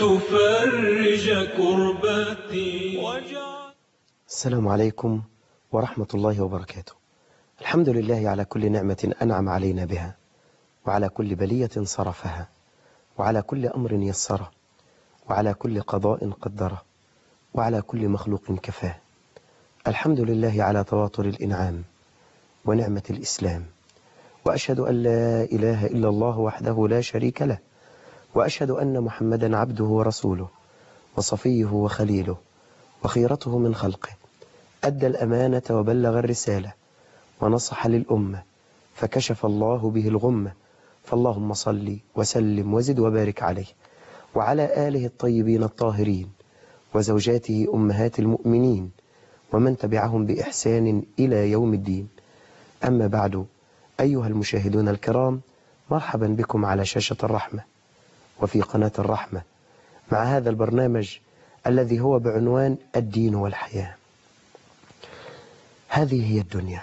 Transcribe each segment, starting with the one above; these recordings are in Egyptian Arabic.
تفرج كربتي السلام عليكم ورحمة الله وبركاته الحمد لله على كل نعمة أنعم علينا بها وعلى كل بلية صرفها وعلى كل أمر يسره وعلى كل قضاء قدره وعلى كل مخلوق كفاه الحمد لله على تواطر الإنعام ونعمة الإسلام وأشهد أن لا إله إلا الله وحده لا شريك له وأشهد أن محمدا عبده ورسوله وصفيه وخليله وخيرته من خلقه أدى الأمانة وبلغ الرسالة ونصح للأمة فكشف الله به الغمة فاللهم صل وسلم وزد وبارك عليه وعلى آله الطيبين الطاهرين وزوجاته أمهات المؤمنين ومن تبعهم بإحسان إلى يوم الدين أما بعد أيها المشاهدون الكرام مرحبا بكم على شاشة الرحمة وفي قناة الرحمة مع هذا البرنامج الذي هو بعنوان الدين والحياة هذه هي الدنيا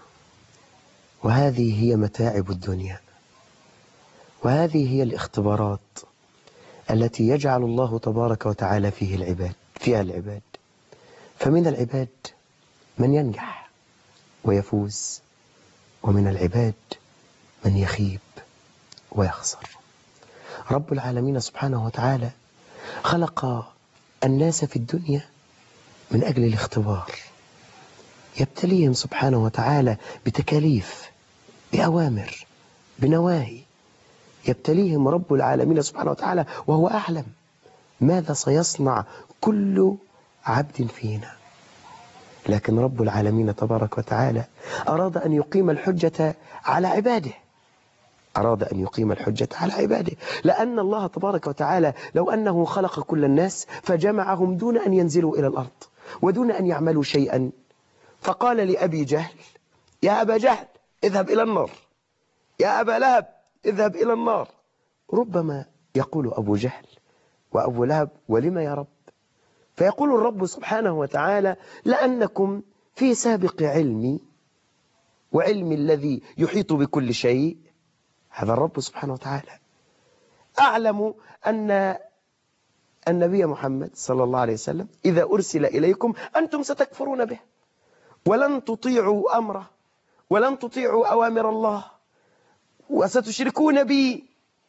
وهذه هي متاعب الدنيا وهذه هي الاختبارات التي يجعل الله تبارك وتعالى فيه العباد فيها العباد فمن العباد من ينجح ويفوز ومن العباد من يخيب ويخسر رب العالمين سبحانه وتعالى خلق الناس في الدنيا من أجل الاختبار يبتليهم سبحانه وتعالى بتكاليف بأوامر بنواهي يبتليهم رب العالمين سبحانه وتعالى وهو أعلم ماذا سيصنع كل عبد فينا لكن رب العالمين تبارك وتعالى أراد أن يقيم الحجة على عباده أراد أن يقيم الحجة على عباده لأن الله تبارك وتعالى لو أنه خلق كل الناس فجمعهم دون أن ينزلوا إلى الأرض ودون أن يعملوا شيئا فقال لأبي جهل يا أبا جهل اذهب إلى النار يا أبا لهب اذهب إلى النار ربما يقول أبو جهل وأبو لهب ولم يا رب فيقول الرب سبحانه وتعالى لأنكم في سابق علمي وعلم الذي يحيط بكل شيء هذا الرب سبحانه وتعالى أعلم أن النبي محمد صلى الله عليه وسلم إذا أرسل إليكم أنتم ستكفرون به ولن تطيعوا أمره ولن تطيعوا أوامر الله وستشركون بي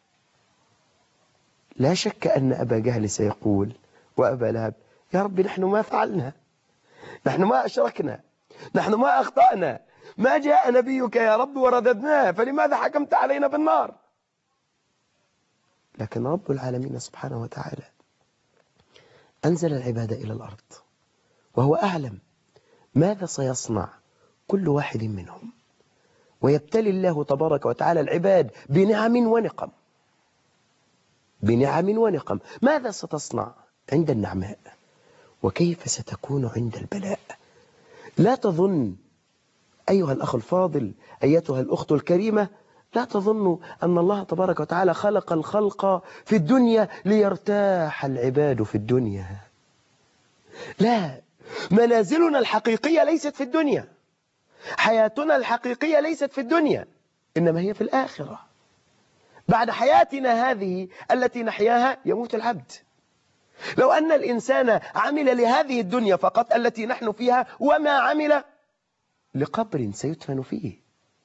لا شك أن أبا جهل سيقول وأبا لهب يا رب نحن ما فعلنا نحن ما أشركنا نحن ما أخطأنا ما جاء نبيك يا رب ورددناه فلماذا حكمت علينا بالنار لكن رب العالمين سبحانه وتعالى أنزل العباد إلى الأرض وهو أعلم ماذا سيصنع كل واحد منهم ويبتلي الله تبارك وتعالى العباد بنعم ونقم بنعم ونقم ماذا ستصنع عند النعماء وكيف ستكون عند البلاء لا تظن أيها الأخ الفاضل أيتها الأخت الكريمة لا تظن أن الله تبارك وتعالى خلق الخلق في الدنيا ليرتاح العباد في الدنيا لا منازلنا الحقيقية ليست في الدنيا حياتنا الحقيقية ليست في الدنيا إنما هي في الآخرة بعد حياتنا هذه التي نحياها يموت العبد لو أن الإنسان عمل لهذه الدنيا فقط التي نحن فيها وما عمل لقبر سيدفن فيه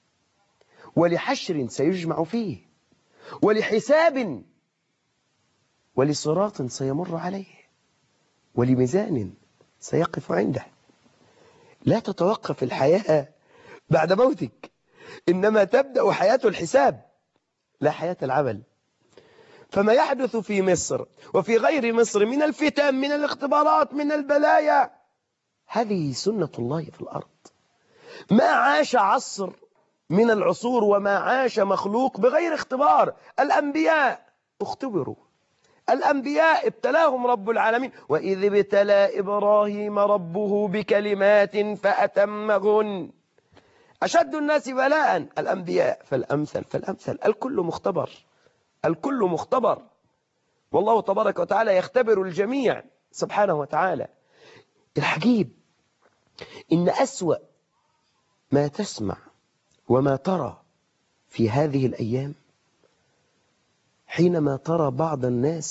ولحشر سيجمع فيه ولحساب ولصراط سيمر عليه ولميزان سيقف عنده لا تتوقف الحياة بعد موتك إنما تبدأ حياة الحساب لا حياة العمل فما يحدث في مصر وفي غير مصر من الفتن من الاختبارات من البلايا هذه سنة الله في الأرض ما عاش عصر من العصور وما عاش مخلوق بغير اختبار الأنبياء اختبروا الأنبياء ابتلاهم رب العالمين وإذ ابتلى إبراهيم ربه بكلمات فأتمهن أشد الناس بلاء الأنبياء فالأمثل فالأمثل الكل مختبر الكل مختبر والله تبارك وتعالى يختبر الجميع سبحانه وتعالى الحجيب إن أسوأ ما تسمع وما ترى في هذه الأيام حينما ترى بعض الناس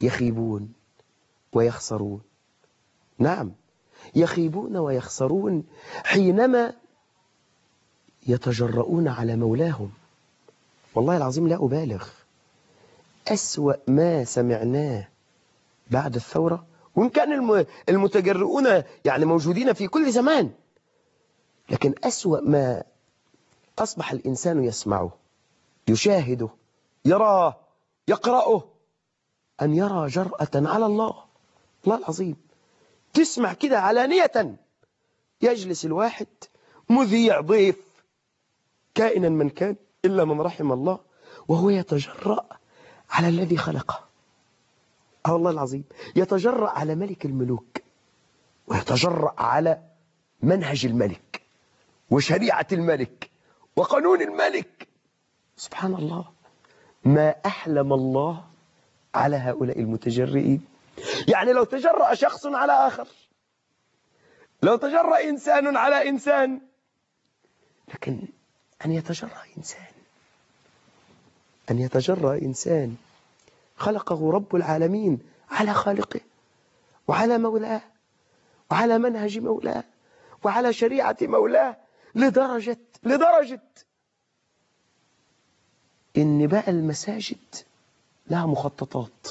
يخيبون ويخسرون نعم يخيبون ويخسرون حينما يتجرؤون على مولاهم والله العظيم لا أبالغ أسوأ ما سمعناه بعد الثورة وإن كان الم- المتجرؤون يعني موجودين في كل زمان لكن أسوأ ما أصبح الإنسان يسمعه يشاهده يراه يقرأه أن يرى جرأة على الله الله العظيم تسمع كده علانية يجلس الواحد مذيع ضيف كائنا من كان إلا من رحم الله وهو يتجرأ على الذي خلقه اه والله العظيم يتجرأ على ملك الملوك ويتجرأ على منهج الملك وشريعة الملك وقانون الملك سبحان الله ما أحلم الله على هؤلاء المتجرئين يعني لو تجرأ شخص على آخر لو تجرأ إنسان على إنسان لكن أن يتجرأ إنسان أن يتجرأ إنسان خلقه رب العالمين على خالقه وعلى مولاه وعلى منهج مولاه وعلى شريعة مولاه لدرجة لدرجة إن بقى المساجد لها مخططات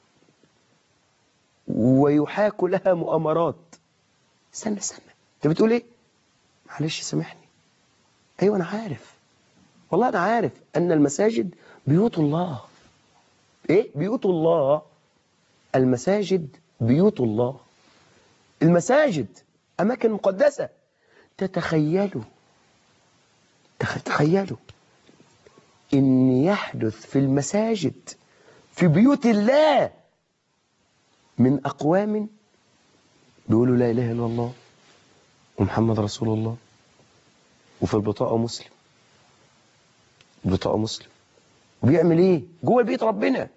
ويحاك لها مؤامرات استنى استنى انت بتقول ايه معلش سامحني ايوه انا عارف والله انا عارف ان المساجد بيوت الله ايه بيوت الله المساجد بيوت الله المساجد اماكن مقدسه تتخيلوا تخ- تخيلوا ان يحدث في المساجد في بيوت الله من اقوام بيقولوا لا اله الا الله ومحمد رسول الله وفي البطاقه مسلم البطاقه مسلم وبيعمل ايه جوه بيت ربنا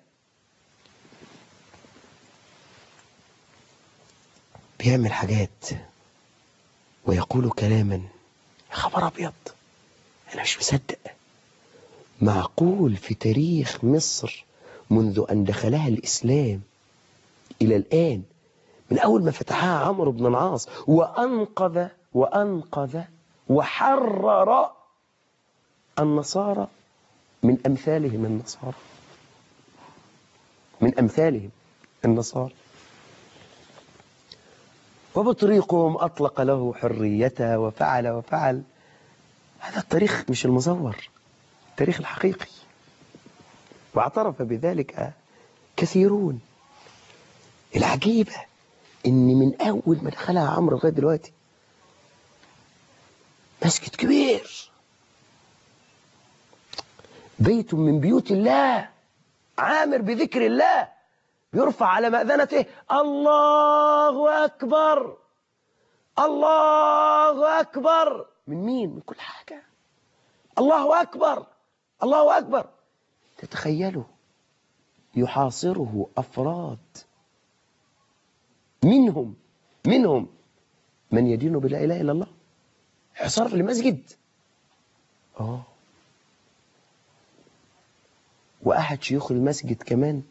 بيعمل حاجات ويقول كلاما يا خبر ابيض انا مش مصدق معقول في تاريخ مصر منذ ان دخلها الاسلام الى الان من اول ما فتحها عمرو بن العاص وانقذ وانقذ وحرر النصارى من امثالهم النصارى من امثالهم النصارى وبطريقهم اطلق له حريته وفعل وفعل هذا التاريخ مش المزور التاريخ الحقيقي واعترف بذلك كثيرون العجيبة ان من اول ما دخلها عمرو لغايه دلوقتي مسجد كبير بيت من بيوت الله عامر بذكر الله يرفع على مأذنته الله أكبر الله أكبر من مين؟ من كل حاجة الله أكبر الله أكبر تتخيلوا يحاصره أفراد منهم منهم من يدين بلا إله إلا الله حصار لمسجد آه وأحد شيوخ المسجد كمان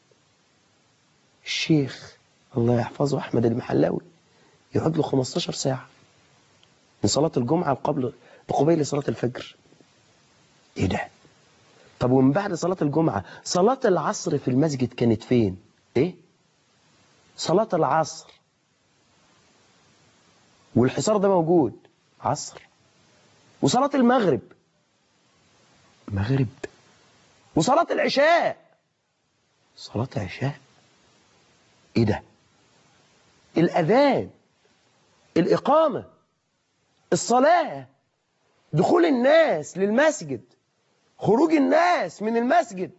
الشيخ الله يحفظه أحمد المحلاوي يقعد له 15 ساعة من صلاة الجمعة قبل قبيل صلاة الفجر إيه ده؟ طب ومن بعد صلاة الجمعة صلاة العصر في المسجد كانت فين؟ إيه؟ صلاة العصر والحصار ده موجود عصر وصلاة المغرب مغرب وصلاة العشاء صلاة عشاء ايه ده الاذان الاقامة الصلاة دخول الناس للمسجد خروج الناس من المسجد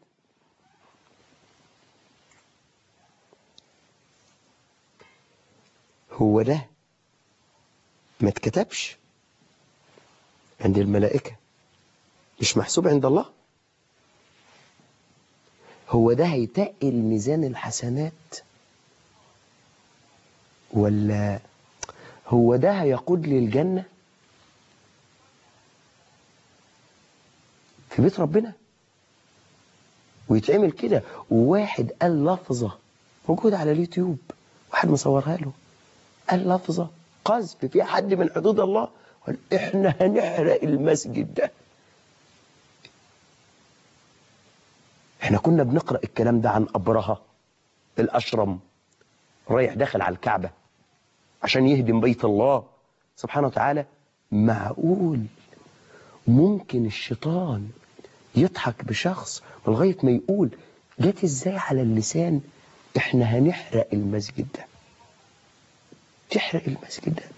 هو ده ما اتكتبش عند الملائكة مش محسوب عند الله هو ده هيتقل ميزان الحسنات ولا هو ده هيقود للجنة في بيت ربنا ويتعمل كده وواحد قال لفظة موجودة على اليوتيوب واحد مصورها له قال لفظة قذف في حد من حدود الله قال احنا هنحرق المسجد ده احنا كنا بنقرأ الكلام ده عن أبرهة الأشرم رايح داخل على الكعبة عشان يهدم بيت الله سبحانه وتعالى معقول ممكن الشيطان يضحك بشخص لغاية ما يقول جت ازاي على اللسان احنا هنحرق المسجد ده تحرق المسجد ده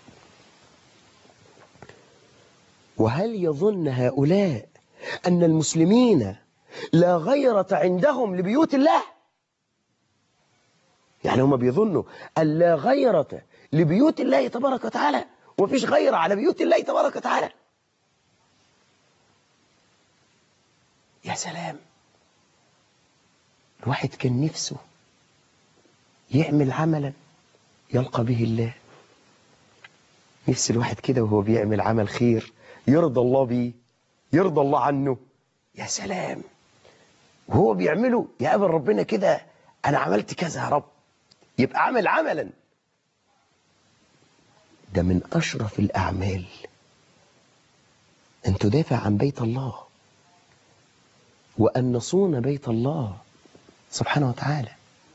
وهل يظن هؤلاء أن المسلمين لا غيرة عندهم لبيوت الله يعني هم بيظنوا أن لا غيرة لبيوت الله تبارك وتعالى ومفيش غيرة على بيوت الله تبارك وتعالى يا سلام الواحد كان نفسه يعمل عملا يلقى به الله نفس الواحد كده وهو بيعمل عمل خير يرضى الله بيه يرضى الله عنه يا سلام وهو بيعمله يقابل ربنا كده انا عملت كذا يا رب يبقى عمل عملا ده من اشرف الاعمال ان تدافع عن بيت الله وان نصون بيت الله سبحانه وتعالى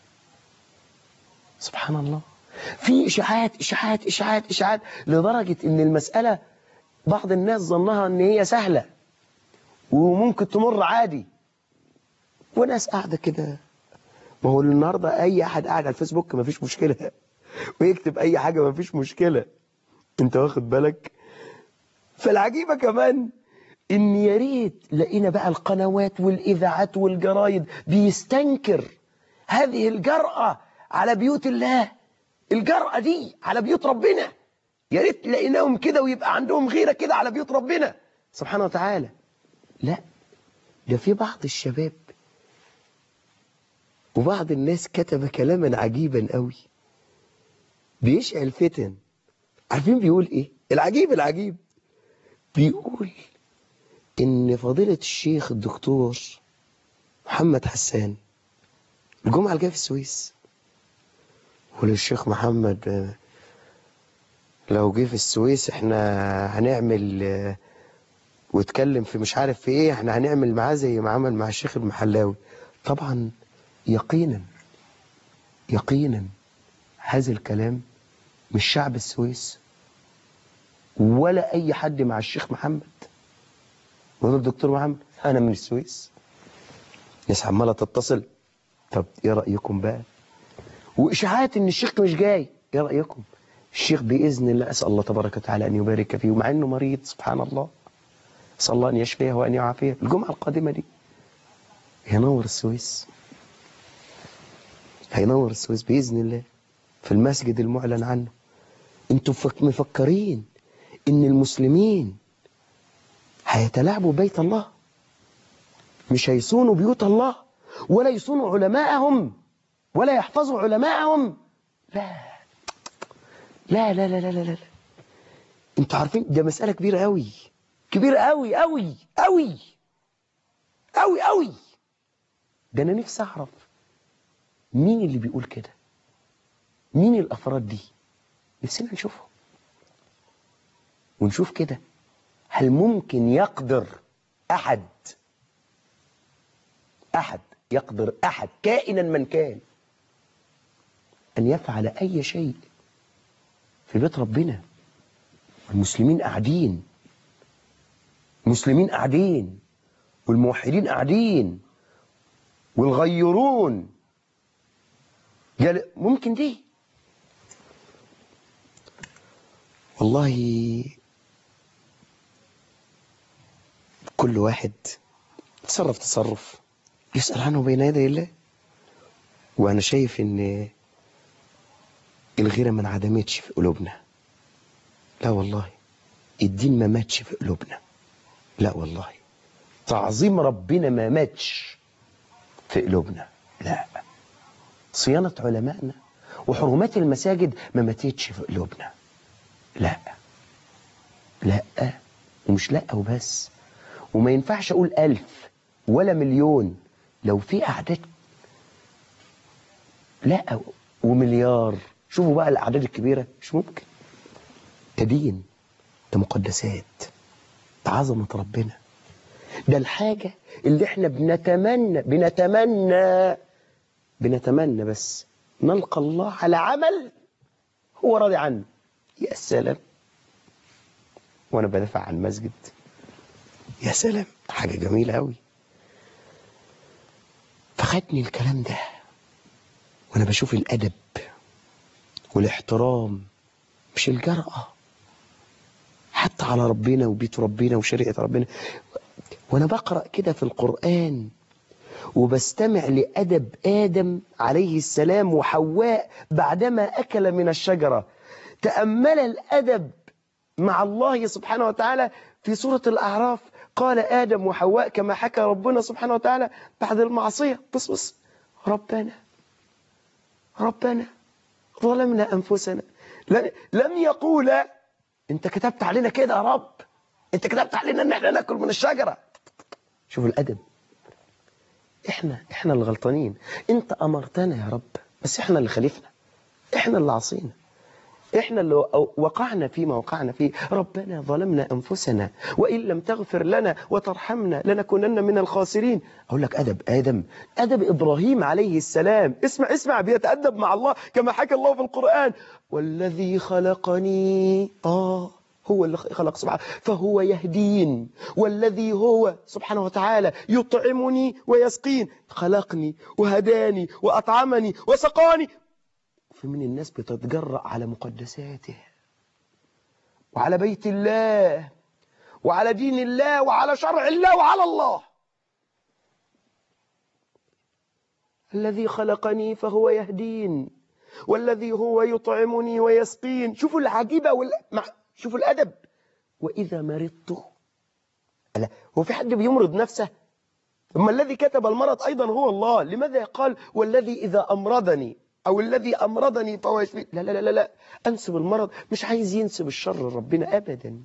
سبحان الله في اشاعات اشاعات اشاعات اشاعات لدرجه ان المساله بعض الناس ظنها ان هي سهله وممكن تمر عادي وناس قاعده كده ما هو النهارده اي احد قاعد على الفيسبوك ما فيش مشكله ويكتب اي حاجه ما فيش مشكله انت واخد بالك فالعجيبه كمان ان يا ريت لقينا بقى القنوات والاذاعات والجرايد بيستنكر هذه الجرأة على بيوت الله الجرأة دي على بيوت ربنا يا ريت لقيناهم كده ويبقى عندهم غيرة كده على بيوت ربنا سبحانه وتعالى لا ده في بعض الشباب وبعض الناس كتب كلاما عجيبا قوي بيشعل فتن عارفين بيقول ايه العجيب العجيب بيقول ان فضيلة الشيخ الدكتور محمد حسان الجمعة الجاية في السويس وللشيخ محمد آه، لو جه في السويس احنا هنعمل آه، واتكلم في مش عارف في ايه احنا هنعمل معاه زي ما عمل مع الشيخ المحلاوي طبعا يقينا يقينا هذا الكلام مش شعب السويس ولا اي حد مع الشيخ محمد ولا الدكتور محمد انا من السويس ناس عماله تتصل طب ايه رايكم بقى واشاعات ان الشيخ مش جاي ايه رايكم الشيخ باذن الله اسال الله تبارك وتعالى ان يبارك فيه ومع انه مريض سبحان الله اسال الله ان يشفيه وان يعافيه الجمعه القادمه دي هينور السويس هينور السويس باذن الله في المسجد المعلن عنه انتوا فك- مفكرين ان المسلمين هيتلاعبوا بيت الله مش هيصونوا بيوت الله ولا يصونوا علماءهم ولا يحفظوا علماءهم لا لا لا لا لا لا, لا. انتوا عارفين ده مسألة كبيرة قوي كبيرة قوي قوي قوي قوي قوي ده انا نفسي اعرف مين اللي بيقول كده مين الافراد دي نفسنا نشوفهم ونشوف كده هل ممكن يقدر احد احد يقدر احد كائنا من كان ان يفعل اي شيء في بيت ربنا المسلمين قاعدين المسلمين قاعدين والموحدين قاعدين والغيرون جل... ممكن دي والله كل واحد تصرف تصرف يسأل عنه بين يدي الله وأنا شايف إن الغيرة ما انعدمتش في قلوبنا لا والله الدين ما ماتش في قلوبنا لا والله تعظيم ربنا ما ماتش في قلوبنا لا صيانة علمائنا وحرمات المساجد ما ماتتش في قلوبنا لا لا ومش لا وبس وما ينفعش اقول ألف ولا مليون لو في أعداد لا ومليار شوفوا بقى الأعداد الكبيرة مش ممكن ده دين ده مقدسات ده عظمة ربنا ده الحاجة اللي احنا بنتمنى بنتمنى بنتمنى بس نلقى الله على عمل هو راضي عنه يا سلام وانا بدافع عن مسجد يا سلام حاجة جميلة قوي فخدني الكلام ده وانا بشوف الادب والاحترام مش الجرأة حتى على ربنا وبيت ربنا وشريعة ربنا وانا بقرأ كده في القرآن وبستمع لأدب آدم عليه السلام وحواء بعدما أكل من الشجرة تأمل الأدب مع الله سبحانه وتعالى في سورة الأعراف قال آدم وحواء كما حكى ربنا سبحانه وتعالى بعد المعصية بص بص ربنا ربنا ظلمنا أنفسنا لم يقول أنت كتبت علينا كده يا رب أنت كتبت علينا أن احنا ناكل من الشجرة شوف الأدب احنا احنا اللي غلطانين انت امرتنا يا رب بس احنا اللي خالفنا احنا اللي عصينا احنا اللي وقعنا فيما وقعنا فيه ربنا ظلمنا انفسنا وان لم تغفر لنا وترحمنا لنكونن من الخاسرين اقول لك ادب ادم ادب ابراهيم عليه السلام اسمع اسمع بيتادب مع الله كما حكى الله في القران والذي خلقني اه هو اللي خلق سبحانه فهو يهدين والذي هو سبحانه وتعالى يطعمني ويسقين خلقني وهداني وأطعمني وسقاني في من الناس بتتجرأ على مقدساته وعلى بيت الله وعلى دين الله وعلى شرع الله وعلى الله الذي خلقني فهو يهدين والذي هو يطعمني ويسقين شوفوا العجيبة وال... شوفوا الأدب وإذا مرضت لا هو في حد بيمرض نفسه أما الذي كتب المرض أيضا هو الله لماذا قال والذي إذا أمرضني أو الذي أمرضني فهو يشفي لا لا لا لا أنسب المرض مش عايز ينسب الشر لربنا أبدا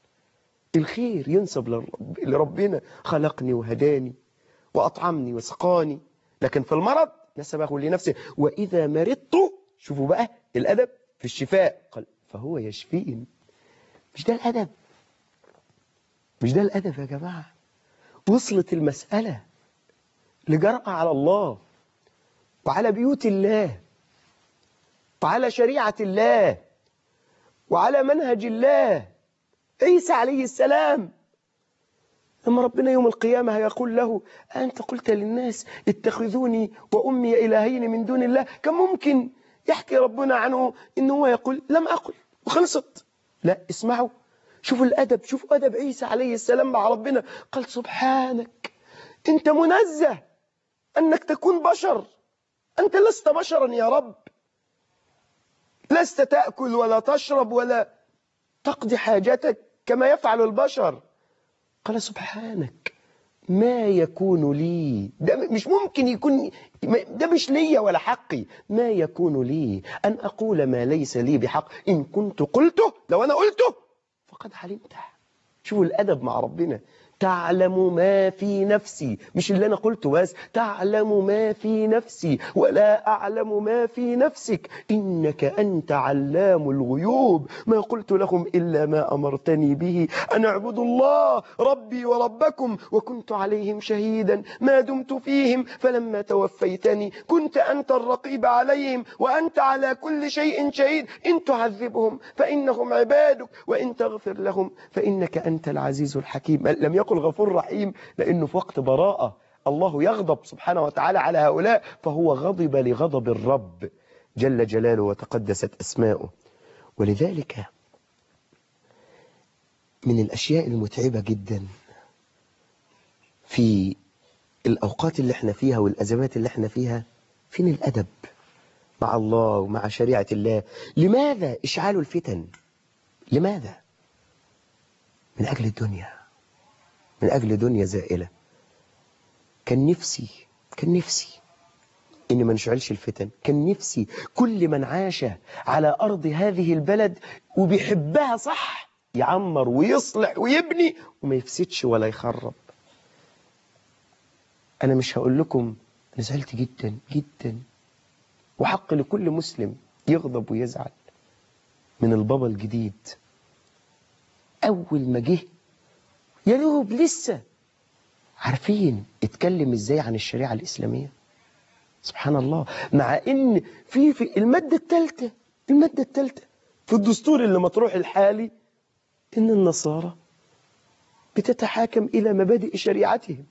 الخير ينسب لرب... لربنا خلقني وهداني وأطعمني وسقاني لكن في المرض نسبه لنفسه وإذا مرضت شوفوا بقى الأدب في الشفاء قال فهو يشفين مش ده الأدب مش ده الأدب يا جماعة وصلت المسألة لجرأة على الله وعلى بيوت الله وعلى شريعة الله وعلى منهج الله عيسى عليه السلام لما ربنا يوم القيامة هيقول له أنت قلت للناس اتخذوني وأمي إلهين من دون الله كم ممكن يحكي ربنا عنه إنه هو يقول لم أقل وخلصت لا اسمعوا شوفوا الأدب شوفوا أدب عيسى عليه السلام مع ربنا قال سبحانك أنت منزه أنك تكون بشر أنت لست بشرا يا رب لست تأكل ولا تشرب ولا تقضي حاجتك كما يفعل البشر قال سبحانك ما يكون لي ده مش ممكن يكون ده مش ليا ولا حقي ما يكون لي أن أقول ما ليس لي بحق إن كنت قلته لو أنا قلته فقد علمته شوفوا الأدب مع ربنا تعلم ما في نفسي مش اللي أنا قلته بس تعلم ما في نفسي ولا أعلم ما في نفسك إنك أنت علام الغيوب ما قلت لهم إلا ما أمرتني به أن اعبدوا الله ربي وربكم وكنت عليهم شهيدا ما دمت فيهم فلما توفيتني كنت أنت الرقيب عليهم وأنت على كل شيء شهيد إن تعذبهم فإنهم عبادك وإن تغفر لهم فإنك أنت العزيز الحكيم لم يقل غفور رحيم لأنه في وقت براءة الله يغضب سبحانه وتعالى على هؤلاء فهو غضب لغضب الرب جل جلاله وتقدست أسماؤه ولذلك من الأشياء المتعبة جدا في الأوقات اللي احنا فيها والأزمات اللي احنا فيها فين الأدب مع الله ومع شريعة الله لماذا إشعال الفتن لماذا من أجل الدنيا من أجل دنيا زائلة كان نفسي كان نفسي إن ما نشعلش الفتن كان نفسي كل من عاش على أرض هذه البلد وبيحبها صح يعمر ويصلح ويبني وما يفسدش ولا يخرب أنا مش هقول لكم أنا زعلت جدا جدا وحق لكل مسلم يغضب ويزعل من البابا الجديد أول ما جه يا دوب لسه عارفين اتكلم ازاي عن الشريعة الإسلامية سبحان الله مع ان في في المادة الثالثة المادة الثالثة في الدستور اللي مطروح الحالي ان النصارى بتتحاكم الى مبادئ شريعتهم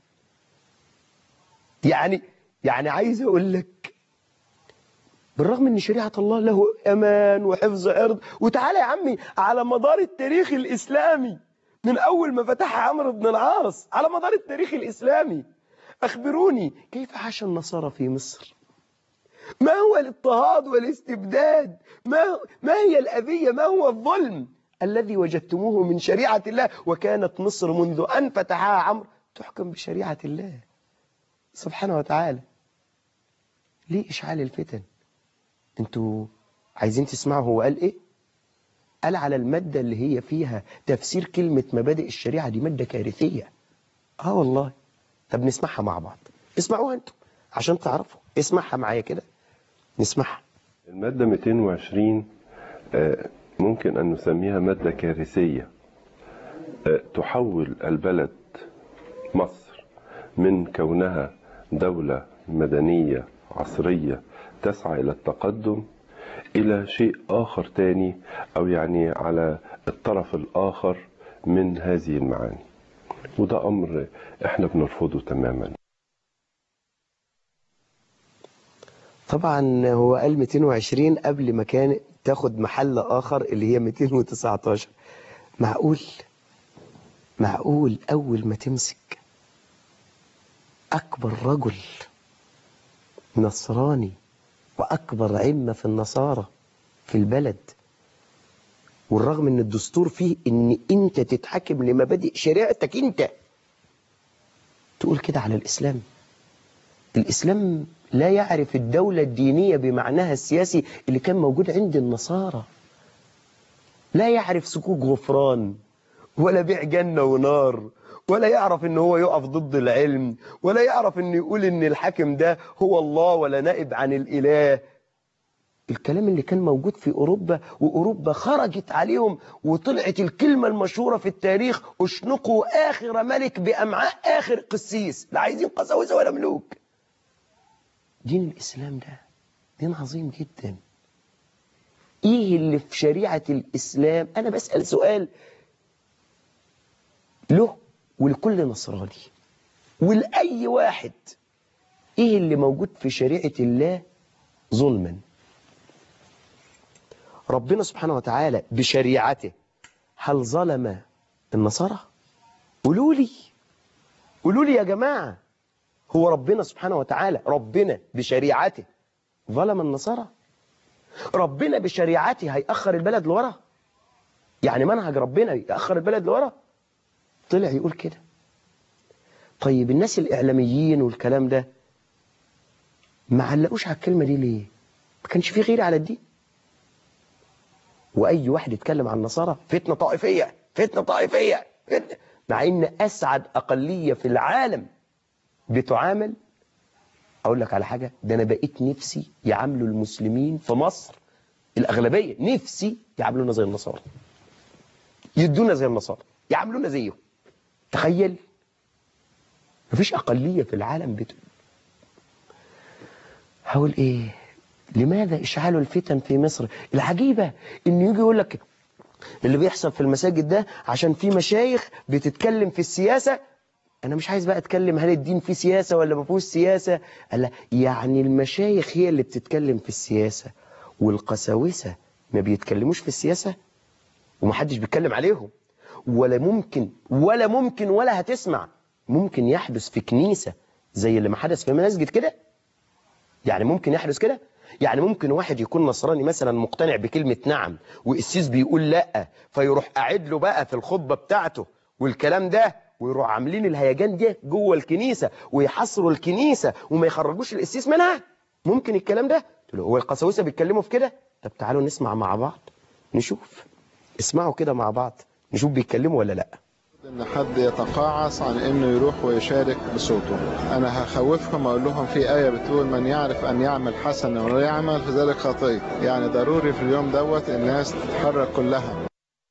يعني يعني عايز اقول لك بالرغم ان شريعة الله له امان وحفظ عرض وتعالى يا عمي على مدار التاريخ الاسلامي من اول ما فتحها عمرو بن العاص على مدار التاريخ الاسلامي أخبروني كيف عاش النصارى في مصر ما هو الاضطهاد والاستبداد ما, ما هي الأذية ما هو الظلم الذي وجدتموه من شريعة الله وكانت مصر منذ أن فتحها عمرو تحكم بشريعة الله سبحانه وتعالى ليه إشعال الفتن انتوا عايزين تسمعوا هو قال ايه قال على المادة اللي هي فيها تفسير كلمة مبادئ الشريعة دي مادة كارثية اه والله طب نسمعها مع بعض اسمعوها انتوا عشان تعرفوا اسمعها معايا كده نسمعها المادة 220 آه، ممكن أن نسميها مادة كارثية آه، تحول البلد مصر من كونها دولة مدنية عصرية تسعى إلى التقدم إلى شيء آخر تاني أو يعني على الطرف الآخر من هذه المعاني وده أمر إحنا بنرفضه تماما طبعا هو قال 220 قبل ما كان تاخد محل آخر اللي هي 219 معقول معقول أول ما تمسك أكبر رجل نصراني وأكبر عمة في النصارى في البلد والرغم ان الدستور فيه ان انت تتحكم لمبادئ شريعتك انت تقول كده على الاسلام الاسلام لا يعرف الدولة الدينية بمعناها السياسي اللي كان موجود عند النصارى لا يعرف سكوك غفران ولا بيع جنة ونار ولا يعرف ان هو يقف ضد العلم ولا يعرف ان يقول ان الحاكم ده هو الله ولا نائب عن الاله الكلام اللي كان موجود في أوروبا وأوروبا خرجت عليهم وطلعت الكلمة المشهورة في التاريخ اشنقوا آخر ملك بأمعاء آخر قسيس لا عايزين قساوسة ولا ملوك دين الإسلام ده دين عظيم جدا إيه اللي في شريعة الإسلام أنا بسأل سؤال له ولكل نصراني ولأي واحد إيه اللي موجود في شريعة الله ظلماً ربنا سبحانه وتعالى بشريعته هل ظلم النصارى قولوا لي قولوا لي يا جماعة هو ربنا سبحانه وتعالى ربنا بشريعته ظلم النصارى ربنا بشريعته هيأخر البلد لورا يعني منهج ربنا يأخر البلد لورا طلع يقول كده طيب الناس الإعلاميين والكلام ده ما علقوش على الكلمة دي ليه ما كانش في غير على الدين واي واحد يتكلم عن النصارى فتنه طائفيه فتنه طائفيه فتنة. مع ان اسعد اقليه في العالم بتعامل اقول لك على حاجه ده انا بقيت نفسي يعاملوا المسلمين في مصر الاغلبيه نفسي يعاملونا زي النصارى يدونا زي النصارى يعاملونا زيهم تخيل مفيش اقليه في العالم بتقول هقول ايه لماذا إشعال الفتن في مصر العجيبة إن يجي يقول لك اللي بيحصل في المساجد ده عشان في مشايخ بتتكلم في السياسة أنا مش عايز بقى أتكلم هل الدين فيه سياسة ولا ما فيهوش سياسة قال لا يعني المشايخ هي اللي بتتكلم في السياسة والقساوسة ما بيتكلموش في السياسة ومحدش بيتكلم عليهم ولا ممكن ولا ممكن ولا هتسمع ممكن يحدث في كنيسة زي اللي ما حدث في مسجد كده يعني ممكن يحدث كده يعني ممكن واحد يكون نصراني مثلا مقتنع بكلمة نعم وقسيس بيقول لا فيروح قاعد له بقى في الخطبة بتاعته والكلام ده ويروح عاملين الهيجان ده جوه الكنيسة ويحصروا الكنيسة وما يخرجوش القسيس منها ممكن الكلام ده قلت له هو القساوسة بيتكلموا في كده طب تعالوا نسمع مع بعض نشوف اسمعوا كده مع بعض نشوف بيتكلموا ولا لا ان حد يتقاعس عن انه يروح ويشارك بصوته انا هخوفهم اقول لهم في ايه بتقول من يعرف ان يعمل حسنا ولا يعمل في ذلك خطيه يعني ضروري في اليوم دوت الناس تتحرك كلها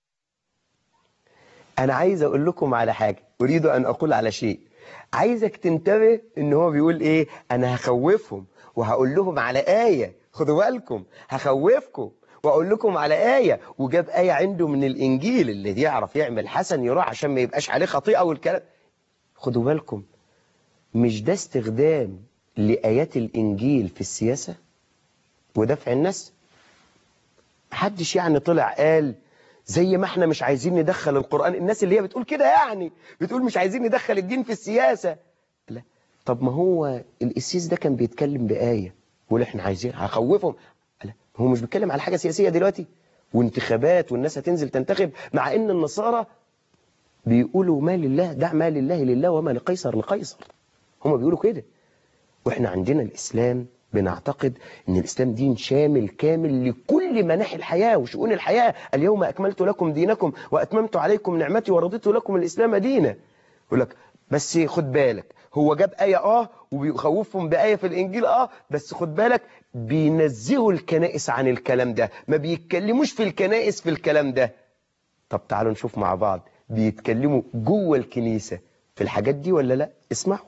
أنا عايز أقول لكم على حاجة أريد أن أقول على شيء عايزك تنتبه إن هو بيقول إيه أنا هخوفهم وهقول لهم على آية خدوا بالكم هخوفكم وأقول لكم على آية وجاب آية عنده من الإنجيل اللي يعرف يعمل حسن يروح عشان ما يبقاش عليه خطيئة والكلام خدوا بالكم مش ده استخدام لآيات الإنجيل في السياسة ودفع الناس محدش يعني طلع قال زي ما احنا مش عايزين ندخل القرآن الناس اللي هي بتقول كده يعني بتقول مش عايزين ندخل الدين في السياسة لا طب ما هو القسيس ده كان بيتكلم بآية واللي احنا عايزين هخوفهم لا هو مش بيتكلم على حاجة سياسية دلوقتي وانتخابات والناس هتنزل تنتخب مع ان النصارى بيقولوا ما لله دع ما لله لله وما لقيصر لقيصر هم بيقولوا كده واحنا عندنا الإسلام بنعتقد ان الإسلام دين شامل كامل لكل مناحي الحياة وشؤون الحياة اليوم أكملت لكم دينكم وأتممت عليكم نعمتي ورضيت لكم الإسلام دينا يقول لك بس خد بالك هو جاب آية آه وبيخوفهم بآية في الإنجيل آه بس خد بالك بينزهوا الكنائس عن الكلام ده ما بيتكلموش في الكنائس في الكلام ده طب تعالوا نشوف مع بعض بيتكلموا جوه الكنيسة في الحاجات دي ولا لا اسمعوا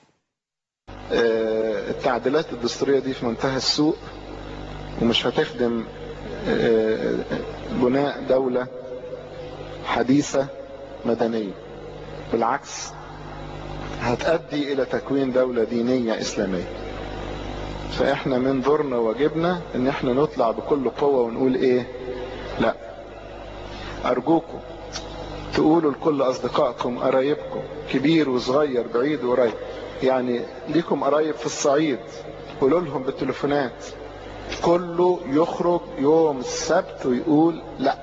آه، التعديلات الدستورية دي في منتهى السوء ومش هتخدم آه، بناء دولة حديثة مدنية بالعكس هتؤدي إلى تكوين دولة دينية إسلامية فإحنا من دورنا واجبنا إن إحنا نطلع بكل قوة ونقول إيه لا أرجوكم تقولوا لكل أصدقائكم قرايبكم كبير وصغير بعيد وقريب يعني ليكم قرايب في الصعيد قولوا لهم بالتليفونات كله يخرج يوم السبت ويقول لا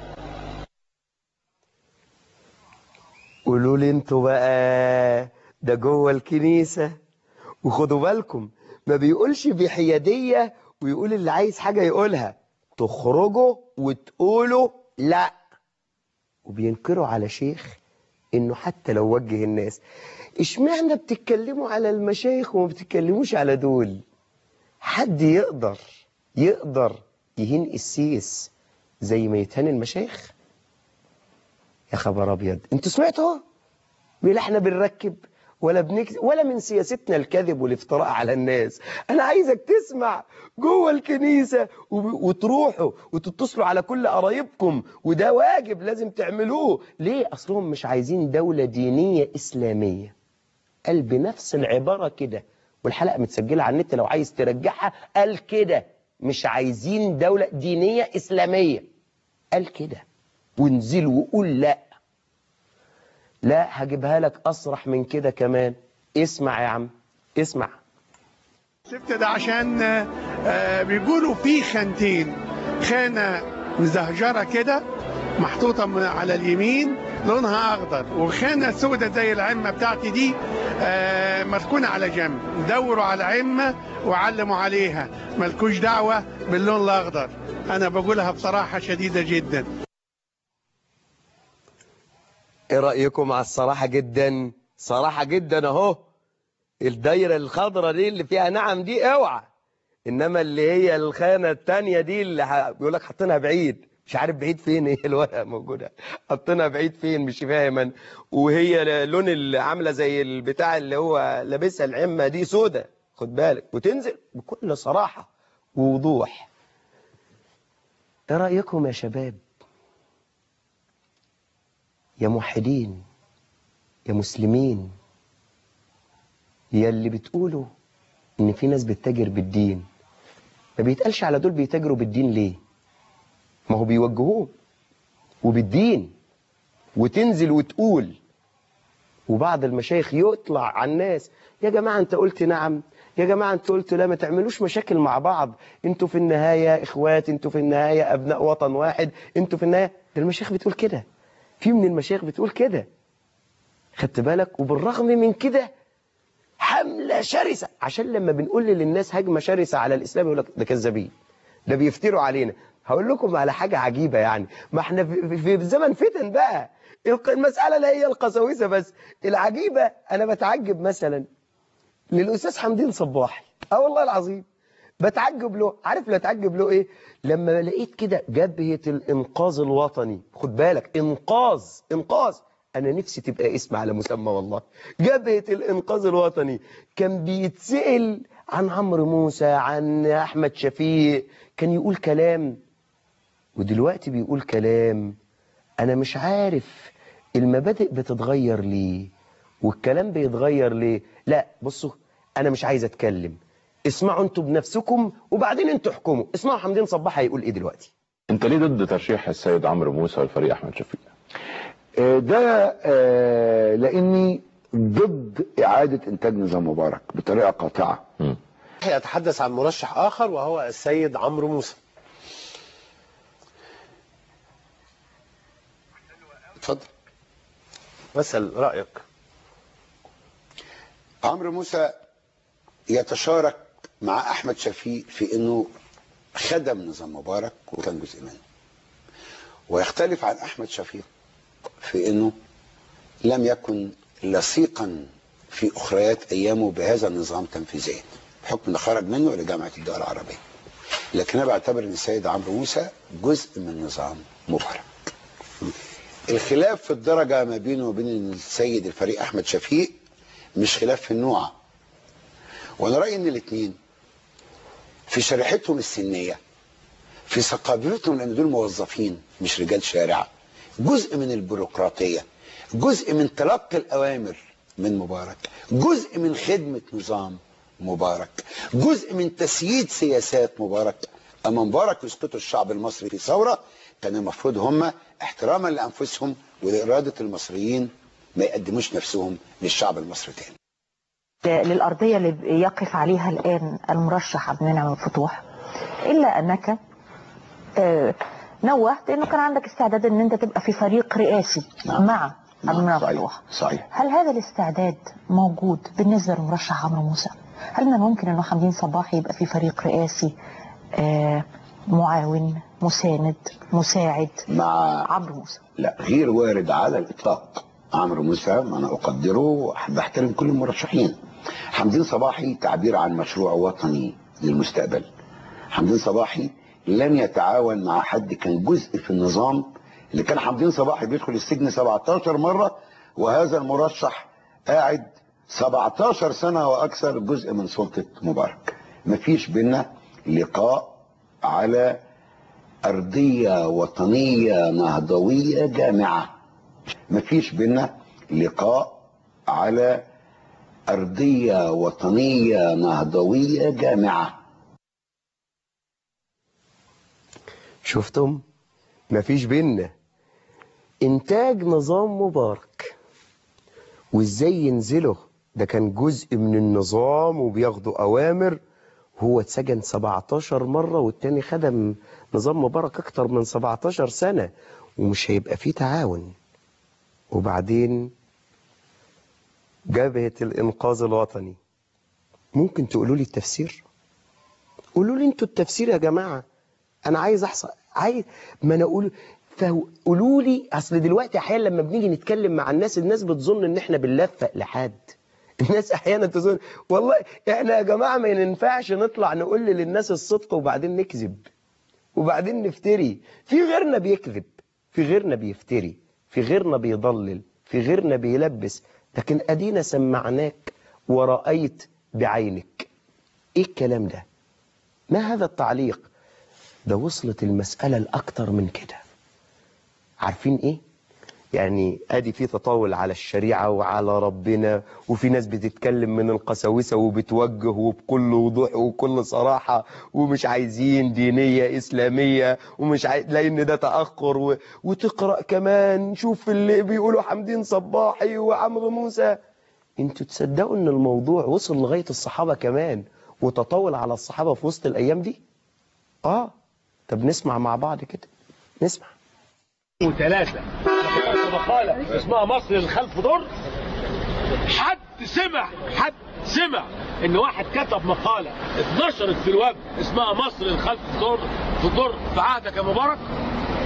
قولوا لي انتوا بقى ده جوه الكنيسة وخدوا بالكم ما بيقولش بحيادية ويقول اللي عايز حاجة يقولها تخرجوا وتقولوا لا وبينكروا على شيخ انه حتى لو وجه الناس اشمعنى بتتكلموا على المشايخ وما بتتكلموش على دول حد يقدر يقدر يهين السيس زي ما يتهان المشايخ يا خبر ابيض انتوا سمعتوا بيقول احنا بنركب ولا بنكذب ولا من سياستنا الكذب والافتراء على الناس انا عايزك تسمع جوه الكنيسة وب- وتروحوا وتتصلوا على كل قرايبكم وده واجب لازم تعملوه ليه اصلهم مش عايزين دولة دينية اسلامية قال بنفس العبارة كده والحلقة متسجلة على النت لو عايز ترجعها قال كده مش عايزين دولة دينية إسلامية قال كده ونزل وقول لا لا هجيبها لك أصرح من كده كمان اسمع يا عم اسمع السبت ده عشان آه، بيقولوا في خانتين خانة مزهجرة كده محطوطة من- على اليمين لونها أخضر وخانة سودة زي العمة بتاعتي دي آه، مركونة على جنب دوروا على عمة وعلموا عليها ملكوش دعوة باللون الأخضر أنا بقولها بصراحة شديدة جدا ايه رأيكم على الصراحة جدا صراحة جدا اهو الدايرة الخضراء دي اللي فيها نعم دي اوعى انما اللي هي الخانة التانية دي اللي ح- بيقول لك حاطينها بعيد مش عارف بعيد فين هي الورقة موجودة حاطينها بعيد فين مش فاهم أنا. وهي ل- لون اللي عاملة زي البتاع اللي هو لابسها العمة دي سودة خد بالك وتنزل بكل صراحة ووضوح ايه رأيكم يا شباب يا موحدين يا مسلمين يا اللي بتقولوا ان في ناس بتتاجر بالدين ما بيتقالش على دول بيتاجروا بالدين ليه ما هو بيوجهوه وبالدين وتنزل وتقول وبعض المشايخ يطلع على الناس يا جماعة انت قلت نعم يا جماعة انت قلت لا ما تعملوش مشاكل مع بعض انتوا في النهاية اخوات انتوا في النهاية ابناء وطن واحد انتوا في النهاية ده المشايخ بتقول كده في من المشايخ بتقول كده خدت بالك وبالرغم من كده حملة شرسة عشان لما بنقول للناس هجمة شرسة على الإسلام يقول لك ده كذابين ده بيفتروا علينا هقول لكم على حاجة عجيبة يعني ما احنا في, في, في زمن فتن بقى الق- المسألة لا هي القساوسة بس العجيبة أنا بتعجب مثلا للأستاذ حمدين صباحي اه والله العظيم بتعجب له عارف لا اتعجب له ايه لما لقيت كده جبهة الانقاذ الوطني خد بالك انقاذ انقاذ انا نفسي تبقى اسم على مسمى والله جبهة الانقاذ الوطني كان بيتسأل عن عمرو موسى عن احمد شفيق كان يقول كلام ودلوقتي بيقول كلام انا مش عارف المبادئ بتتغير ليه والكلام بيتغير ليه لا بصوا انا مش عايز اتكلم اسمعوا انتوا بنفسكم وبعدين انتوا احكموا اسمعوا حمدين صباح هيقول ايه دلوقتي انت ليه ضد ترشيح السيد عمرو موسى والفريق احمد شفيق آه، ده آه، لاني ضد اعاده انتاج نظام مبارك بطريقه قاطعه مم. يتحدث عن مرشح آخر وهو السيد عمرو موسى اتفضل مثل رأيك عمرو موسى يتشارك مع احمد شفيق في انه خدم نظام مبارك وكان جزء منه ويختلف عن احمد شفيق في انه لم يكن لصيقا في اخريات ايامه بهذا النظام تنفيذيا بحكم انه خرج منه لجامعه الدول العربيه لكن انا بعتبر ان السيد عمرو موسى جزء من نظام مبارك الخلاف في الدرجه ما بينه وبين السيد الفريق احمد شفيق مش خلاف في النوع وانا رايي ان الاثنين في شريحتهم السنيه في ثقافتهم لان دول موظفين مش رجال شارع جزء من البيروقراطيه جزء من تلقي الاوامر من مبارك جزء من خدمه نظام مبارك جزء من تسييد سياسات مبارك اما مبارك يسقطوا الشعب المصري في ثوره كان المفروض هم احتراما لانفسهم ولاراده المصريين ما يقدموش نفسهم للشعب المصري تاني للأرضية اللي يقف عليها الآن المرشح عبد المنعم الفتوح إلا أنك آه، نوهت أنه كان عندك استعداد أن أنت تبقى في فريق رئاسي نعم. مع عبد المنعم صحيح الفتوح صحيح هل هذا الاستعداد موجود بالنسبة للمرشح عمرو موسى؟ هل من الممكن أنه حمدين صباحي يبقى في فريق رئاسي آه، معاون مساند مساعد مع عمرو موسى لا غير وارد على الاطلاق عمرو موسى انا اقدره واحب احترم كل المرشحين حمدين صباحي تعبير عن مشروع وطني للمستقبل حمدين صباحي لن يتعاون مع حد كان جزء في النظام اللي كان حمدين صباحي بيدخل السجن 17 مرة وهذا المرشح قاعد 17 سنة واكثر جزء من سلطة مبارك مفيش بينا لقاء على أرضية وطنية نهضوية جامعة مفيش بينا لقاء على أرضية وطنية نهضوية جامعة شفتم مفيش بينا انتاج نظام مبارك وازاي ينزله ده كان جزء من النظام وبياخدوا اوامر هو اتسجن 17 مرة والتاني خدم نظام مبارك اكتر من 17 سنة ومش هيبقى فيه تعاون وبعدين جبهة الانقاذ الوطني ممكن تقولوا لي التفسير قولوا لي انتوا التفسير يا جماعة انا عايز احصل عايز ما انا اقول فقولوا لي اصل دلوقتي احيانا لما بنيجي نتكلم مع الناس الناس بتظن ان احنا بنلفق لحد الناس احيانا تظن والله احنا يا جماعه ما ينفعش نطلع نقول للناس الصدق وبعدين نكذب وبعدين نفتري في غيرنا بيكذب في غيرنا بيفتري في غيرنا بيضلل في غيرنا بيلبس لكن ادينا سمعناك ورأيت بعينك ايه الكلام ده ما هذا التعليق ده وصلت المسألة لأكتر من كده عارفين ايه يعني ادي في تطاول على الشريعة وعلى ربنا وفي ناس بتتكلم من القساوسة وبتوجه وبكل وضوح وكل صراحة ومش عايزين دينية إسلامية ومش عايز لأن ده تأخر و... وتقرأ كمان شوف اللي بيقولوا حمدين صباحي وعمرو موسى انتوا تصدقوا ان الموضوع وصل لغاية الصحابة كمان وتطاول على الصحابة في وسط الأيام دي اه طب نسمع مع بعض كده نسمع وثلاثة مقالة اسمها مصر للخلف ضر حد سمع حد سمع ان واحد كتب مقالة اتنشرت في الويب اسمها مصر للخلف ضر في ضر في عهدك يا مبارك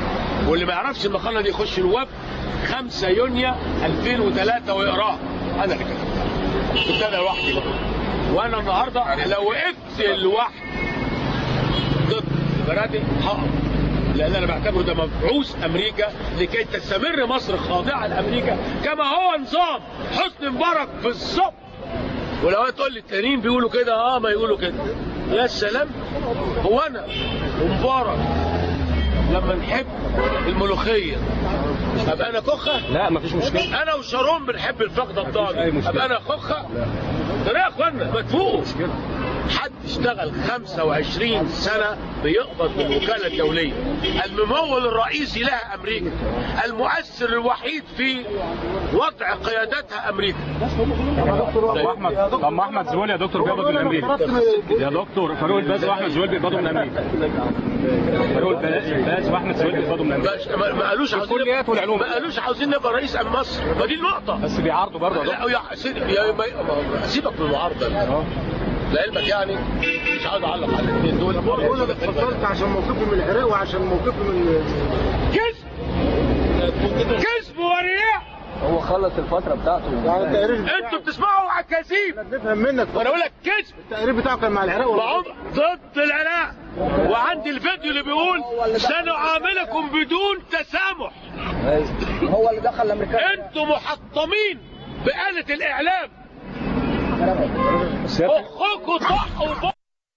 واللي ما يعرفش المقالة دي يخش الويب 5 يونيو 2003 ويقراها انا اللي كتبتها كنت انا لوحدي بقى وانا النهارده لو وقفت لوحدي ضد بلدي هقف لان انا بعتبره ده مبعوث امريكا لكي تستمر مصر خاضعه لامريكا كما هو نظام حسني مبارك بالظبط ولو تقول لي التانيين بيقولوا كده اه ما يقولوا كده يا سلام هو انا ومبارك لما نحب الملوخيه ابقى انا كخه لا مفيش مشكله انا وشارون بنحب الفخده الضاني مشكلة. ابقى انا خخه ده يا اخوانا ما تفوقوا حد اشتغل 25 سنة بيقبض من الوكالة الدولية الممول الرئيسي لها أمريكا المؤثر الوحيد في وضع قيادتها أمريكا طب احمد طب ما احمد زويل يا دكتور بيقبض من امريكا يا دكتور فاروق الباز واحمد زويل بيقبضوا من امريكا فاروق الباز واحمد زويل بيقبضوا من امريكا ما ما قالوش عاوزين الكليات والعلوم. ما قالوش عاوزين نبقى رئيس أم مصر ما دي النقطة بس بيعارضوا برضه يا لا دكتور يا سيدي يا ما- ما- سيبك من المعارضة لعلمك يعني مش عاوز اعلق على الاثنين دول بقول لك اتفضلت عشان موقفي من العراق وعشان موقفي من كذب كذب ورياء هو خلص الفتره بتاعته يعني التقرير انتوا بتسمعوا عكاذيب نفهم منك وانا اقول لك كذب التقرير بتاعه كان مع العراق ولا وعم ضد العراق وعندي الفيديو اللي بيقول سنعاملكم بدون تسامح هو اللي دخل الامريكان انتوا محطمين بآلة الإعلام أخوكوا ضحوا ب-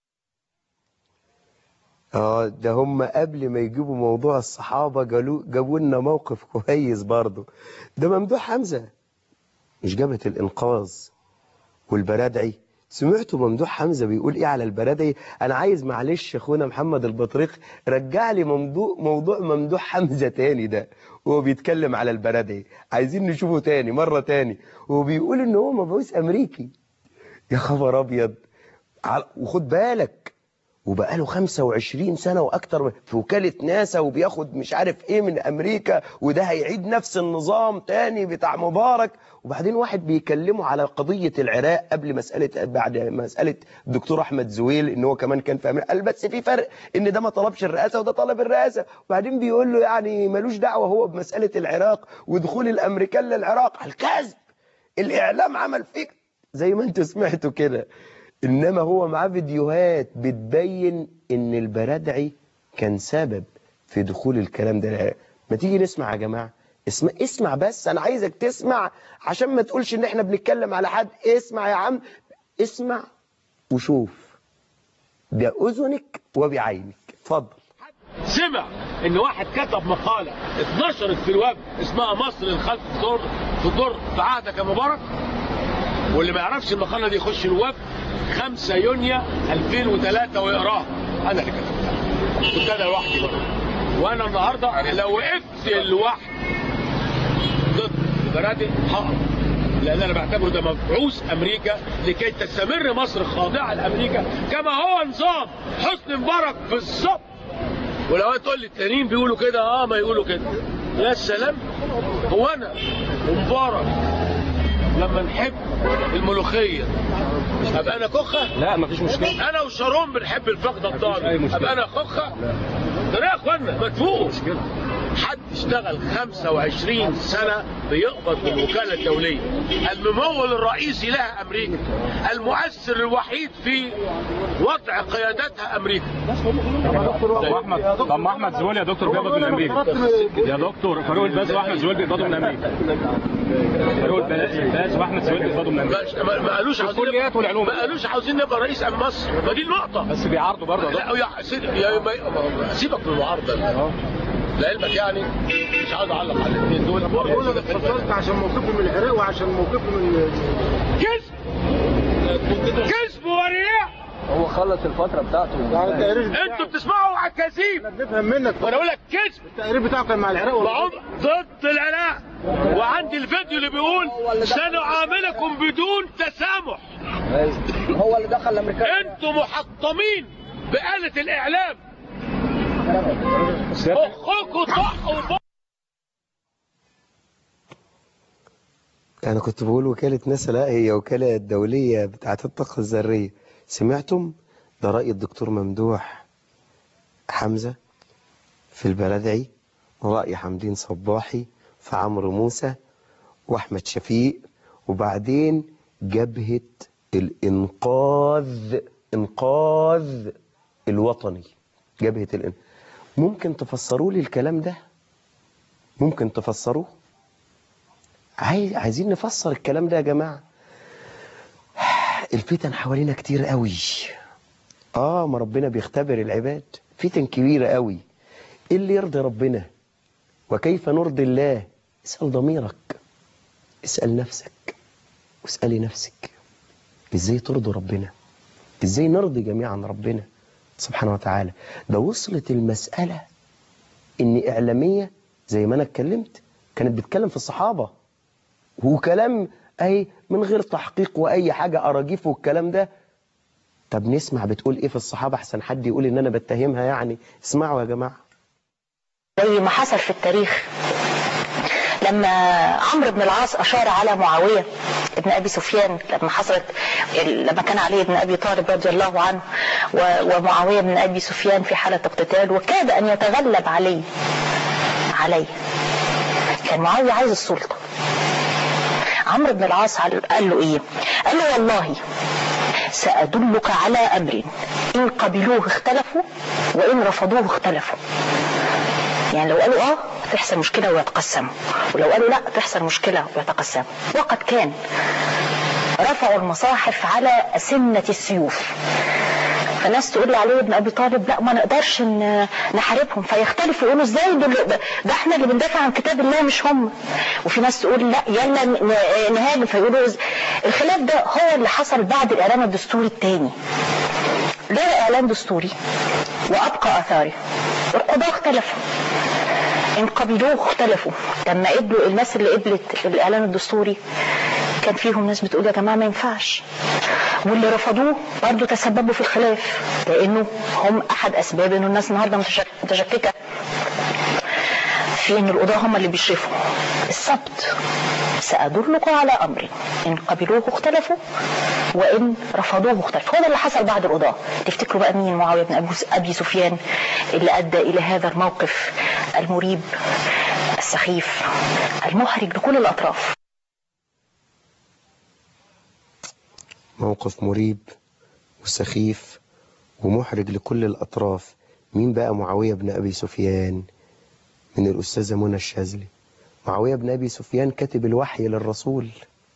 اه ده هم قبل ما يجيبوا موضوع الصحابة قالوا جابوا لنا موقف كويس برضه ده ممدوح حمزة مش جبهة الإنقاذ والبرادعي سمعتوا ممدوح حمزة بيقول ايه على البرادعي انا عايز معلش اخونا محمد البطريق رجع لي موضوع موضوع ممدوح حمزة تاني ده وهو بيتكلم على البرادعي عايزين نشوفه تاني مرة تاني وبيقول ان هو مبعوث امريكي يا خبر ابيض على- وخد بالك وبقاله 25 سنة وأكتر في وكالة ناسا وبياخد مش عارف إيه من أمريكا وده هيعيد نفس النظام تاني بتاع مبارك وبعدين واحد بيكلمه على قضية العراق قبل مسألة بعد مسألة الدكتور أحمد زويل إن هو كمان كان في أمريكا قال بس في فرق إن ده ما طلبش الرئاسة وده طلب الرئاسة وبعدين بيقول له يعني ملوش دعوة هو بمسألة العراق ودخول الأمريكان للعراق الكذب الإعلام عمل فيك زي ما انتوا سمعتوا كده انما هو معاه فيديوهات بتبين ان البرادعي كان سبب في دخول الكلام ده ما تيجي نسمع يا جماعه اسمع اسمع بس انا عايزك تسمع عشان ما تقولش ان احنا بنتكلم على حد اسمع يا عم اسمع وشوف بأذنك وبعينك اتفضل سمع ان واحد كتب مقالة اتنشرت في الويب اسمها مصر الخلف في دور في دور في عهدك يا مبارك واللي ما يعرفش المقالة دي يخش الويب 5 يونيو 2003 ويقراها انا اللي كتبتها كنت انا لوحدي بقى وانا النهارده لو وقفت لوحدي ضد بلدي هقف لان انا بعتبره ده مبعوث امريكا لكي تستمر مصر خاضعه لامريكا كما هو نظام حسني مبارك بالظبط ولو تقول لي التانيين بيقولوا كده اه ما يقولوا كده يا سلام هو انا ومبارك لما نحب الملوخيه ابقى انا كخه لا مفيش مشكله انا وشارون بنحب الفخده أي الضاني مشكلة. ابقى انا خخه ده يا اخوانا ما تفوقوا حد اشتغل 25 سنة بيقبض من الوكالة الدولية الممول الرئيسي لها أمريكا المؤثر الوحيد في وضع قيادتها أمريكا طب احمد طب ما احمد زويل يا دكتور بيقبض من امريكا يا دكتور فاروق الباز واحمد زويل بيقبضوا من امريكا فاروق الباز واحمد زويل بيقبضوا من امريكا ما ما قالوش عاوزين الكليات والعلوم. ما قالوش عاوزين نبقى رئيس أم مصر ما دي النقطة بس بيعارضوا برضه يا دكتور لا يا سيدي يا ما- ما- سيبك من المعارضة لعلمك يعني مش عاوز اعلق على الاثنين دول بقول لك اتفضلت عشان موقفي من العراق وعشان موقفي من كذب كذب ورياء هو خلص الفتره بتاعته يعني التقرير انتوا بتسمعوا عكاذيب نفهم منك وانا اقول لك كذب التقرير بتاعه كان مع العراق ولا وعم ضد العراق وعندي الفيديو اللي بيقول سنعاملكم بدون تسامح هو اللي دخل الامريكان انتوا محطمين بآلة الإعلام أخوكوا ضحوا ب- أنا كنت بقول وكالة ناسا لا هي وكالة دولية بتاعة الطاقة الذرية سمعتم ده رأي الدكتور ممدوح حمزة في البلدعي رأي حمدين صباحي في عمرو موسى وأحمد شفيق وبعدين جبهة الإنقاذ إنقاذ الوطني جبهة الإن... ممكن تفسروا لي الكلام ده ممكن تفسروه عاي... عايزين نفسر الكلام ده يا جماعة الفتن حوالينا كتير قوي اه ما ربنا بيختبر العباد فتن كبيرة قوي ايه اللي يرضي ربنا وكيف نرضي الله اسأل ضميرك اسأل نفسك واسألي نفسك ازاي ترضي ربنا ازاي نرضي جميعا ربنا سبحانه وتعالى ده وصلت المسألة ان اعلامية زي ما انا اتكلمت كانت بتتكلم في الصحابة وكلام اي من غير تحقيق واي حاجة اراجيف والكلام ده طب نسمع بتقول ايه في الصحابة احسن حد يقول ان انا بتهمها يعني اسمعوا يا جماعة زي ما حصل في التاريخ لما عمرو بن العاص أشار على معاوية ابن أبي سفيان لما حصلت لما كان علي بن أبي طالب رضي الله عنه و- ومعاوية بن أبي سفيان في حالة اقتتال وكاد أن يتغلب علي عليه كان معاوية عايز السلطة عمرو بن العاص قال قال له إيه قال له والله سأدلك على أمر إن قبلوه اختلفوا وإن رفضوه اختلفوا يعني لو قالوا اه تحصل مشكلة ويتقسموا ولو قالوا لا تحصل مشكلة ويتقسموا وقد كان رفعوا المصاحف على أسنة السيوف فالناس تقول لي علي بن ابي طالب لا ما نقدرش ن- نحاربهم فيختلفوا يقولوا ازاي دول ده احنا اللي بندافع عن كتاب الله مش هم وفي ناس تقول لا يلا ن- نهاجم فيقولوا إز- الخلاف ده هو اللي حصل بعد الاعلان الدستوري الثاني لا اعلان دستوري وابقى اثاره القضاة اختلفوا ان قبلوه اختلفوا لما قبلوا الناس اللي قبلت الاعلان الدستوري كان فيهم ناس بتقول يا جماعه ما ينفعش واللي رفضوه برضه تسببوا في الخلاف لانه هم احد اسباب انه الناس النهارده متشك- متشككه في ان القضاه هم اللي بيشرفوا السبت سأدلكم على أمر إن قبلوه اختلفوا وإن رفضوه اختلفوا هو ده اللي حصل بعد القضاء تفتكروا بقى مين معاوية بن أبو- أبي سفيان اللي أدى إلى هذا الموقف المريب السخيف المحرج لكل الأطراف موقف مريب وسخيف ومحرج لكل الأطراف مين بقى معاوية بن أبي سفيان من الأستاذة منى الشاذلي معاوية بن أبي سفيان كاتب الوحي للرسول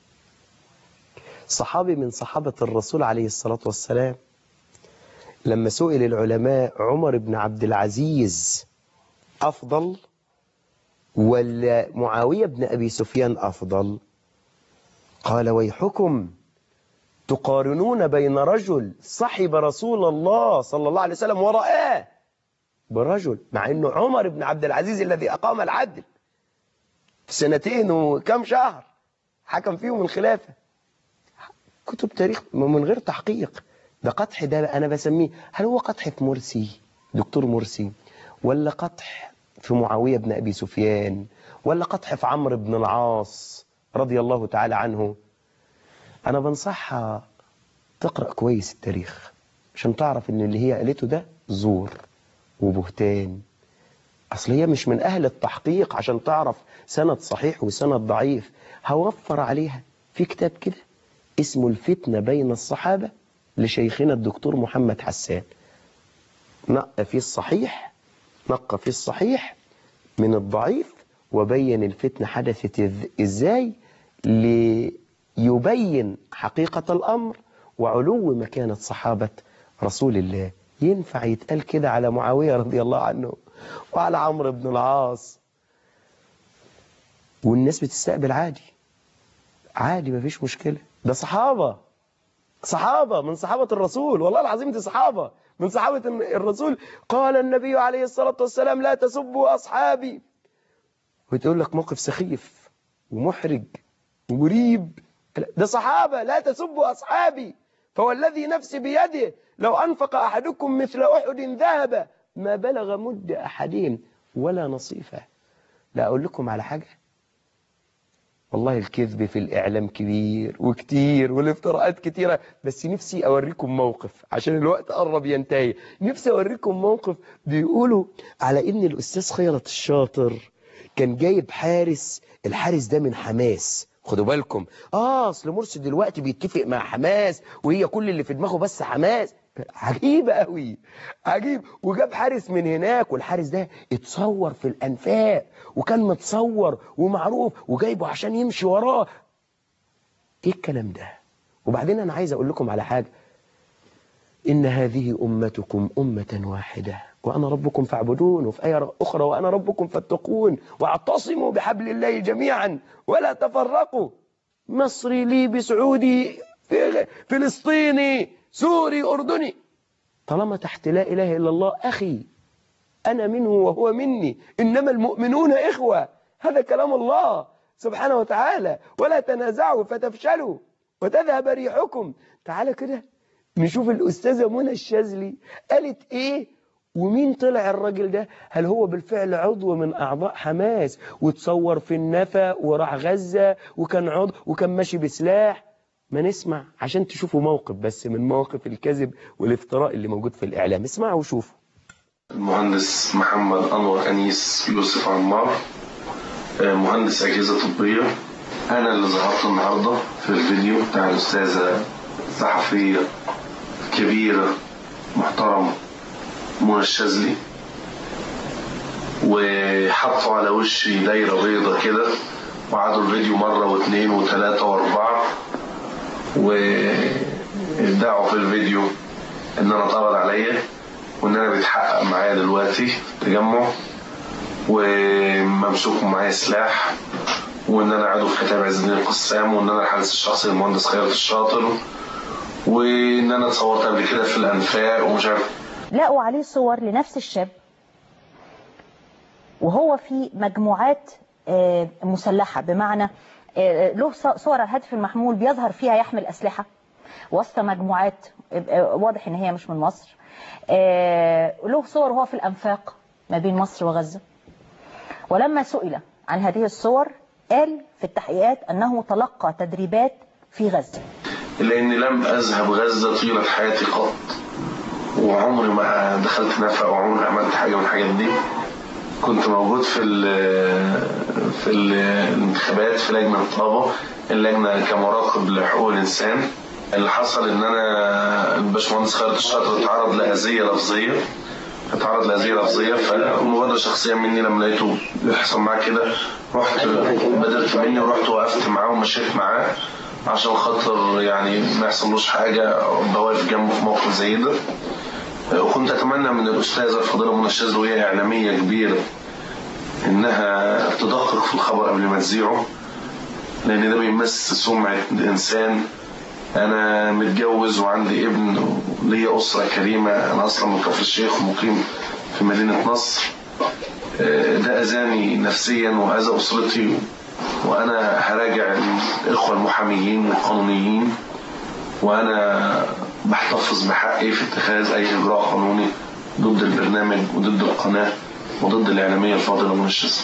صحابي من صحابة الرسول عليه الصلاة والسلام لما سئل العلماء عمر بن عبد العزيز أفضل ولا معاوية بن أبي سفيان أفضل قال ويحكم تقارنون بين رجل صحب رسول الله صلى الله عليه وسلم ورآه برجل مع انه عمر بن عبد العزيز الذي اقام العدل في سنتين وكم شهر حكم فيهم الخلافة كتب تاريخ من غير تحقيق ده قطح ده انا بسميه هل هو قطح في مرسي دكتور مرسي ولا قطح في معاوية بن ابي سفيان ولا قطح في عمرو بن العاص رضي الله تعالى عنه انا بنصحها تقرأ كويس التاريخ عشان تعرف ان اللي هي قالته ده زور وبهتان اصل هي مش من اهل التحقيق عشان تعرف سند صحيح وسند ضعيف هوفر عليها في كتاب كده اسمه الفتنة بين الصحابة لشيخنا الدكتور محمد حسان نقى فيه الصحيح نقى فيه الصحيح من الضعيف وبين الفتنة حدثت إذ- ازاي ليبين حقيقة الأمر وعلو مكانة صحابة رسول الله ينفع يتقال كده على معاوية رضي الله عنه وعلى عمرو بن العاص والناس بتستقبل عادي عادي مفيش مشكلة ده صحابة صحابة من صحابة الرسول والله العظيم دي صحابة من صحابة الرسول قال النبي عليه الصلاة والسلام لا تسبوا أصحابي وتقول لك موقف سخيف ومحرج ومريب ده صحابة لا تسبوا أصحابي فوالذي نفسي بيده لو أنفق أحدكم مثل أحد ذهب ما بلغ مد أحدهم ولا نصيفه لا أقول لكم على حاجة والله الكذب في الإعلام كبير وكتير والافتراءات كتيرة بس نفسي أوريكم موقف عشان الوقت قرب ينتهي نفسي أوريكم موقف بيقولوا على إن الأستاذ خيرت الشاطر كان جايب حارس الحارس ده من حماس خدوا بالكم اه اصل مرسي دلوقتي بيتفق مع حماس وهي كل اللي في دماغه بس حماس عجيب قوي عجيب وجاب حارس من هناك والحارس ده اتصور في الانفاق وكان متصور ومعروف وجايبه عشان يمشي وراه ايه الكلام ده وبعدين انا عايز اقول لكم على حاجه ان هذه امتكم امه واحده وانا ربكم فاعبدون وفي ايه اخرى وانا ربكم فاتقون واعتصموا بحبل الله جميعا ولا تفرقوا مصري ليبي سعودي فلسطيني سوري أردني طالما تحت لا إله إلا الله أخي أنا منه وهو مني إنما المؤمنون إخوة هذا كلام الله سبحانه وتعالى ولا تنازعوا فتفشلوا وتذهب ريحكم تعالى كده نشوف الأستاذة منى الشاذلي قالت إيه ومين طلع الراجل ده هل هو بالفعل عضو من أعضاء حماس وتصور في النفق وراح غزة وكان عضو وكان ماشي بسلاح ما نسمع عشان تشوفوا موقف بس من مواقف الكذب والافتراء اللي موجود في الإعلام اسمعوا وشوفوا المهندس محمد أنور أنيس يوسف عمار مهندس أجهزة طبية أنا اللي ظهرت النهاردة في الفيديو بتاع الأستاذة صحفية كبيرة محترمة منى الشاذلي وحطوا على وشي دايرة بيضة كده وعادوا الفيديو مرة واثنين وثلاثة وأربعة وادعوا في الفيديو ان انا اتقبض عليا وان انا بيتحقق معايا دلوقتي في تجمع وممسوك معايا سلاح وان انا عضو في كتاب عز الدين القسام وان انا الحارس الشخصي للمهندس خيرت الشاطر وان انا اتصورت قبل كده في الانفاق ومش عارف لقوا عليه صور لنفس الشاب وهو في مجموعات آه، مسلحة بمعنى آه، له ص- صور على الهاتف المحمول بيظهر فيها يحمل أسلحة وسط مجموعات آه، واضح ان هي مش من مصر آه، له صور وهو في الأنفاق ما بين مصر وغزة ولما سئل عن هذه الصور قال في التحقيقات أنه تلقى تدريبات في غزة إلا إني لم أذهب غزة طيلة حياتي قط وعمري ما دخلت نفق وعمري ما عملت حاجة من الحاجات دي كنت موجود في ال في ال- الانتخابات في لجنة طابة اللجنة كمراقب لحقوق الإنسان اللي حصل إن أنا الباشمهندس خالد الشاطر اتعرض لأذية لفظية اتعرض لأذية لفظية فمبادرة شخصية مني لما لقيته بيحصل معاه كده رحت بدرت مني ورحت وقفت معاه ومشيت معاه عشان خاطر يعني ما يحصلوش حاجة بواقف جنبه في موقف زي ده وكنت أتمنى من الأستاذة الفاضلة منى الشاذلي وهي إعلامية كبيرة إنها تدقق في الخبر قبل ما تذيعه لأن ده بيمس سمعة إنسان أنا متجوز وعندي ابن وليا أسرة كريمة أنا أصلا من كفر الشيخ ومقيم في مدينة نصر آه، ده أذاني نفسيا وأذى أسرتي وأنا هراجع الإخوة المحاميين والقانونيين وأنا بحتفظ بحقي في اتخاذ أي إجراء قانوني ضد البرنامج وضد القناة وضد الإعلامية الفاضلة من الشيخ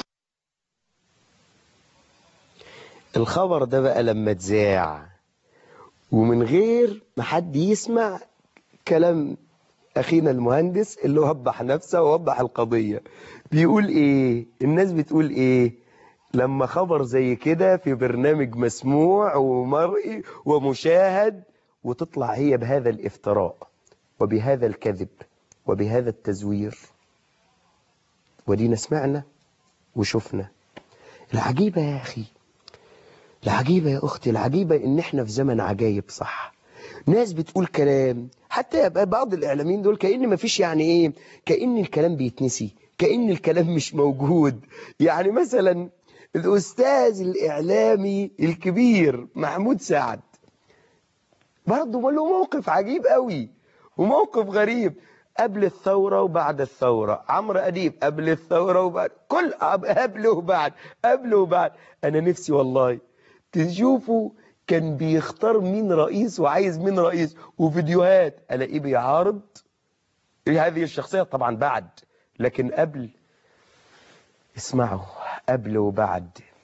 الخبر ده بقى لما اتذاع ومن غير ما حد يسمع كلام أخينا المهندس اللي وضح نفسه ووضح القضية بيقول إيه الناس بتقول إيه لما خبر زي كده في برنامج مسموع ومرئي ومشاهد وتطلع هي بهذا الافتراء وبهذا الكذب وبهذا التزوير ودينا سمعنا وشفنا العجيبة يا أخي العجيبة يا أختي العجيبة إن إحنا في زمن عجايب صح ناس بتقول كلام حتى يبقى بعض الإعلاميين دول كأن مفيش يعني إيه كأن الكلام بيتنسي كأن الكلام مش موجود يعني مثلا الأستاذ الإعلامي الكبير محمود سعد برضه له موقف عجيب قوي وموقف غريب قبل الثورة وبعد الثورة عمرو أديب قبل الثورة وبعد كل قبل وبعد قبل وبعد أنا نفسي والله تشوفوا كان بيختار مين رئيس وعايز مين رئيس وفيديوهات ألاقيه بيعارض هذه الشخصية طبعا بعد لكن قبل اسمعوا قبل وبعد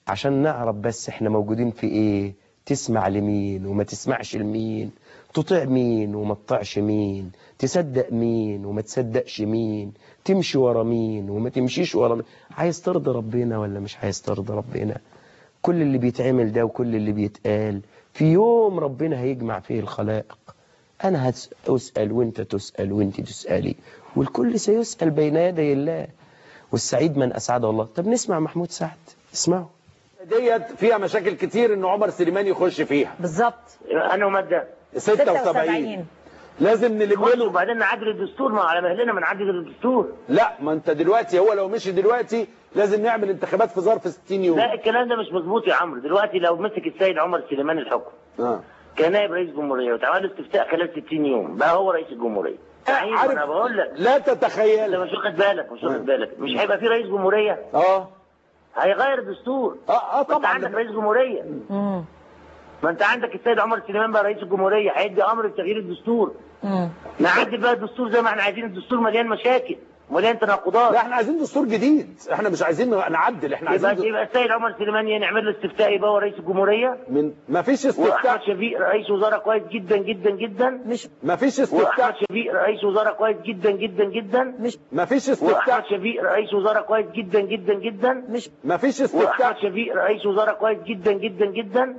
عشان نعرف بس احنا موجودين في ايه تسمع لمين وما تسمعش لمين تطيع مين وما تطيعش مين تصدق مين وما تصدقش مين تمشي ورا مين وما تمشيش ورا مين عايز ترضي ربنا ولا مش عايز ترضي ربنا كل اللي بيتعمل ده وكل اللي بيتقال في يوم ربنا هيجمع فيه الخلائق أنا هسأل وانت تسأل وانت تسألي والكل سيسأل بين يدي الله والسعيد من أسعده الله طب نسمع محمود سعد اسمعوا ديت فيها مشاكل كتير ان عمر سليمان يخش فيها بالظبط انا ومادة 76 لازم نلمله وبعدين نعدل الدستور ما على مهلنا ما نعدل الدستور لا ما انت دلوقتي هو لو مشي دلوقتي لازم نعمل انتخابات في ظرف 60 يوم لا الكلام ده مش مظبوط يا عمرو دلوقتي لو مسك السيد عمر سليمان الحكم اه كنائب رئيس جمهورية وتعمل استفتاء خلال 60 يوم بقى هو رئيس الجمهورية صحيح عارف- انا بقول لك لا تتخيل انت مش واخد بالك مش واخد بالك مش هيبقى في رئيس جمهورية اه هيغير الدستور اه اه طبعا انت عندك رئيس جمهورية ما انت عندك السيد عمر سليمان بقى رئيس الجمهورية هيدي امر بتغيير الدستور نعدل بقى الدستور زي ما احنا عايزين الدستور مليان مشاكل مليان تناقضات لا احنا عايزين دستور جديد احنا مش عايزين نعدل احنا عايزين يبقى يبقى السيد عمر سليمان نعمل له استفتاء يبقى هو رئيس الجمهورية من ما فيش واحمد استفتاء شفيق رئيس وزراء كويس جدا جدا جدا مش ما فيش واحمد استفتاء شفيق رئيس وزراء كويس جدا جدا جدا مش ما فيش واحمد استفتاء شفيق رئيس وزراء كويس جدا جدا جدا مش ما فيش واحمد استفتاء شفيق رئيس وزراء كويس جدا جدا جدا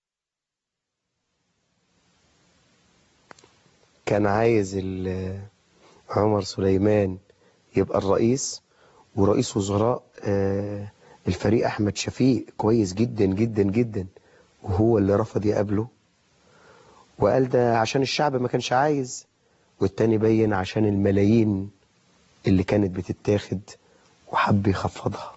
كان عايز ال- عمر سليمان يبقى الرئيس ورئيس وزراء آه، الفريق أحمد شفيق كويس جدا جدا جدا وهو اللي رفض يقابله وقال ده عشان الشعب ما كانش عايز والتاني بين عشان الملايين اللي كانت بتتاخد وحب يخفضها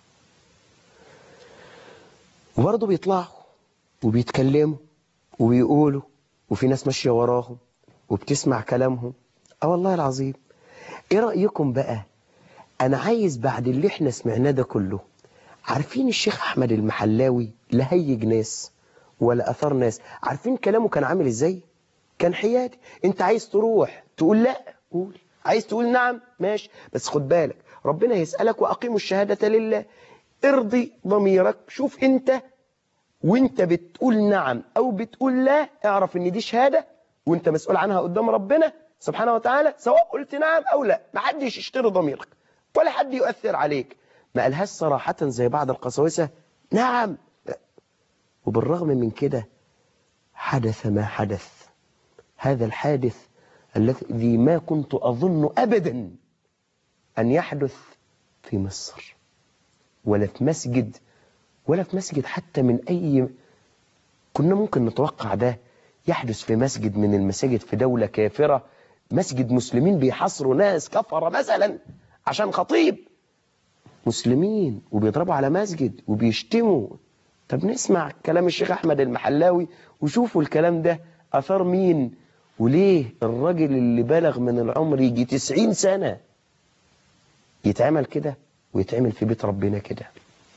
وبرضه بيطلعوا وبيتكلموا وبيقولوا وفي ناس ماشية وراهم وبتسمع كلامهم اه والله العظيم ايه رأيكم بقى انا عايز بعد اللي احنا سمعناه ده كله عارفين الشيخ احمد المحلاوي لا هيج ناس ولا اثار ناس عارفين كلامه كان عامل ازاي كان حيادي انت عايز تروح تقول لا قول عايز تقول نعم ماشي بس خد بالك ربنا يسألك واقيموا الشهادة لله ارضي ضميرك شوف انت وانت بتقول نعم او بتقول لا اعرف ان دي شهادة وانت مسؤول عنها قدام ربنا سبحانه وتعالى سواء قلت نعم او لا ما حدش يشتري ضميرك ولا حد يؤثر عليك ما قالهاش صراحة زي بعض القساوسة نعم لا. وبالرغم من كده حدث ما حدث هذا الحادث الذي ما كنت أظن أبدا أن يحدث في مصر ولا في مسجد ولا في مسجد حتى من أي كنا ممكن نتوقع ده يحدث في مسجد من المساجد في دولة كافرة مسجد مسلمين بيحصروا ناس كفرة مثلا عشان خطيب مسلمين وبيضربوا على مسجد وبيشتموا طب نسمع كلام الشيخ أحمد المحلاوي وشوفوا الكلام ده أثار مين وليه الراجل اللي بلغ من العمر يجي 90 سنة يتعمل كده ويتعمل في بيت ربنا كده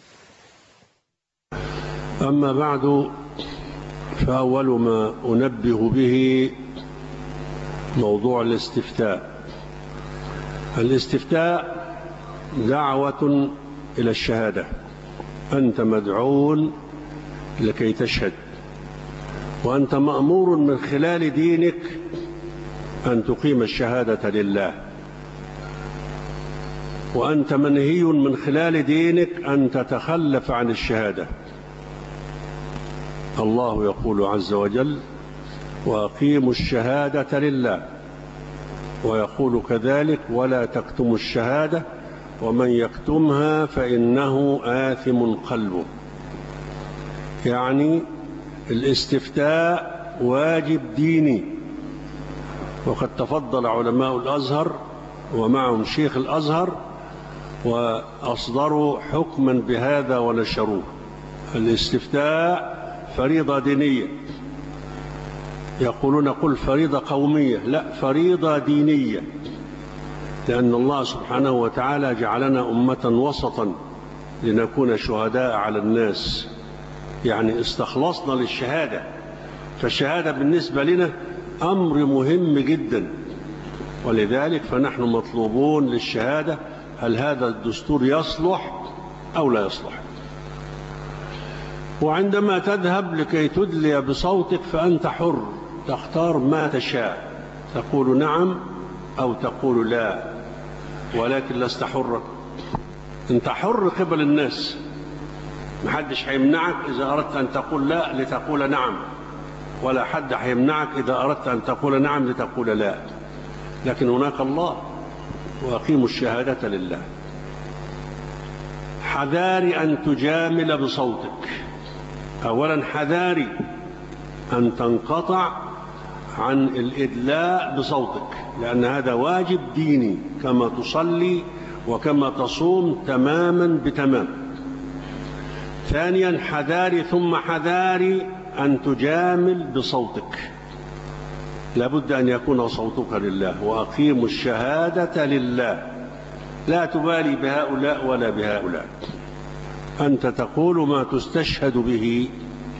أما بعد فأول ما أنبه به موضوع الاستفتاء الاستفتاء دعوة إلى الشهادة أنت مدعون لكي تشهد وأنت مأمور من خلال دينك أن تقيم الشهادة لله وأنت منهي من خلال دينك أن تتخلف عن الشهادة الله يقول عز وجل وأقيموا الشهادة لله ويقول كذلك ولا تكتموا الشهادة ومن يكتمها فإنه آثم قلبه يعني الاستفتاء واجب ديني وقد تفضل علماء الأزهر ومعهم شيخ الأزهر وأصدروا حكما بهذا ونشروه الاستفتاء فريضة دينية يقولون قل فريضة قومية لا فريضة دينية لأن الله سبحانه وتعالى جعلنا أمة وسطا لنكون شهداء على الناس يعني استخلصنا للشهادة فالشهادة بالنسبة لنا أمر مهم جدا ولذلك فنحن مطلوبون للشهادة هل هذا الدستور يصلح أو لا يصلح وعندما تذهب لكي تدلي بصوتك فأنت حر تختار ما تشاء تقول نعم أو تقول لا ولكن لست حرا أنت حر قبل الناس محدش هيمنعك إذا أردت أن تقول لا لتقول نعم ولا حد هيمنعك إذا أردت أن تقول نعم لتقول لا لكن هناك الله وأقيموا الشهادة لله حذاري أن تجامل بصوتك أولا حذاري أن تنقطع عن الإدلاء بصوتك لأن هذا واجب ديني كما تصلي وكما تصوم تماما بتمام ثانيا حذاري ثم حذاري أن تجامل بصوتك لابد أن يكون صوتك لله وأقيموا الشهادة لله لا تبالي بهؤلاء ولا بهؤلاء أنت تقول ما تستشهد به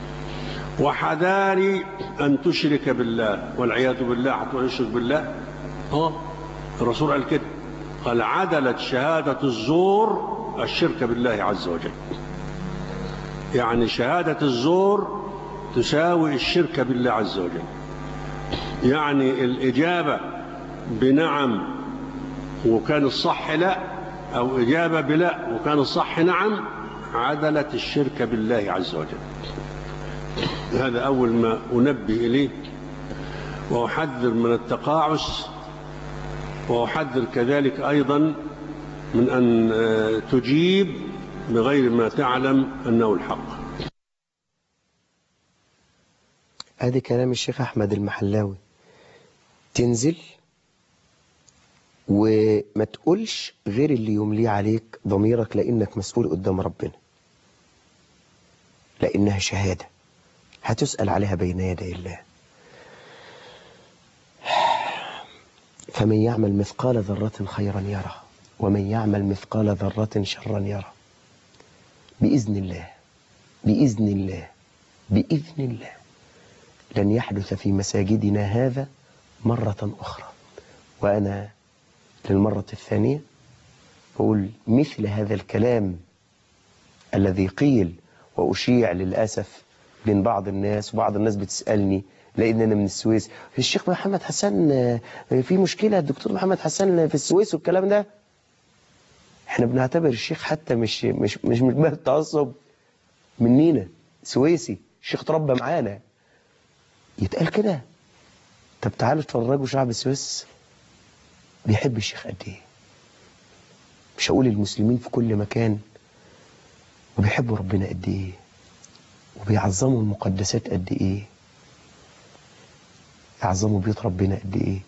وحذاري أن تشرك بالله والعياذ بالله هتقول اشرك بالله اه الرسول قال كده قال عدلت شهادة الزور الشرك بالله عز وجل يعني شهادة الزور تساوي الشرك بالله عز وجل يعني الإجابة بنعم وكان الصح لا أو إجابة بلا وكان الصح نعم عدلت الشرك بالله عز وجل هذا أول ما أنبه إليه وأحذر من التقاعس وأحذر كذلك أيضا من أن تجيب بغير ما تعلم أنه الحق ادي كلام الشيخ احمد المحلاوي تنزل وما تقولش غير اللي يمليه عليك ضميرك لانك مسؤول قدام ربنا لانها شهاده هتسال عليها بين يدي الله فمن يعمل مثقال ذره خيرا يره ومن يعمل مثقال ذره شرا يره باذن الله باذن الله باذن الله لن يحدث في مساجدنا هذا مرة أخرى وأنا للمرة الثانية أقول مثل هذا الكلام الذي قيل وأشيع للأسف بين بعض الناس وبعض الناس بتسألني لأن أنا من السويس الشيخ محمد حسن في مشكلة الدكتور محمد حسن في السويس والكلام ده احنا بنعتبر الشيخ حتى مش مش مش من باب التعصب منينا سويسي الشيخ تربى معانا يتقال كده طب تعالوا اتفرجوا شعب السويس بيحب الشيخ قد ايه مش هقول المسلمين في كل مكان وبيحبوا ربنا قد ايه وبيعظموا المقدسات قد ايه يعظموا بيوت ربنا قد ايه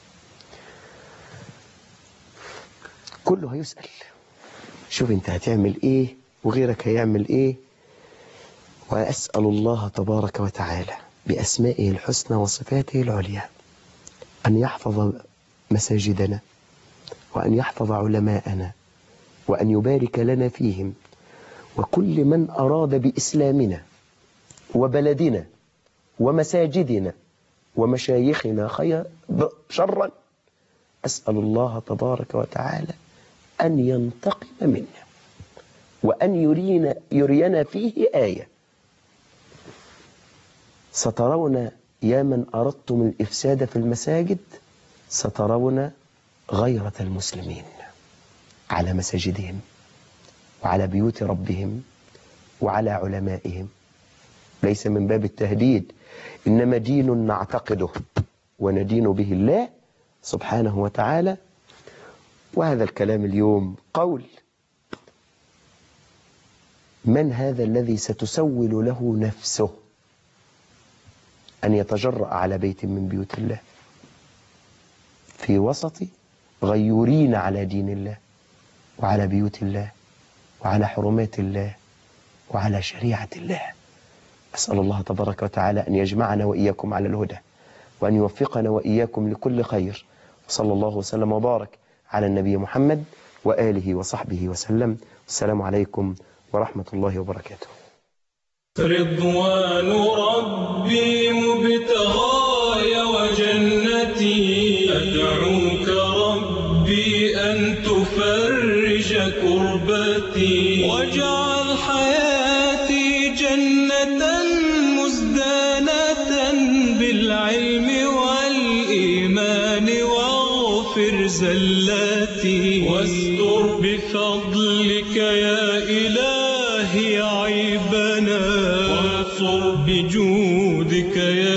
كله هيسأل شوف انت هتعمل ايه وغيرك هيعمل ايه وأسأل الله تبارك وتعالى بأسمائه الحسنى وصفاته العليا أن يحفظ مساجدنا وأن يحفظ علماءنا وأن يبارك لنا فيهم وكل من أراد بإسلامنا وبلدنا ومساجدنا ومشايخنا خير شرا أسأل الله تبارك وتعالى أن ينتقم منا وأن يرينا يرينا فيه آية سترون يا من أردتم الإفساد في المساجد سترون غيرة المسلمين على مساجدهم وعلى بيوت ربهم وعلى علمائهم ليس من باب التهديد إنما دين نعتقده وندين به الله سبحانه وتعالى وهذا الكلام اليوم قول من هذا الذي ستسول له نفسه أن يتجرأ على بيت من بيوت الله في وسط غيورين على دين الله وعلى بيوت الله وعلى حرمات الله وعلى شريعة الله أسأل الله تبارك وتعالى أن يجمعنا وإياكم على الهدى وأن يوفقنا وإياكم لكل خير صلى الله وسلم وبارك على النبي محمد وآله وصحبه وسلم السلام عليكم ورحمة الله وبركاته رضوان ربي مبتغاي وجنتي أدعوك ربي أن تفرج كربتي واجعل حياتي جنة زلاتي واستر بفضلك يا إلهي عيبنا وانصر بجودك يا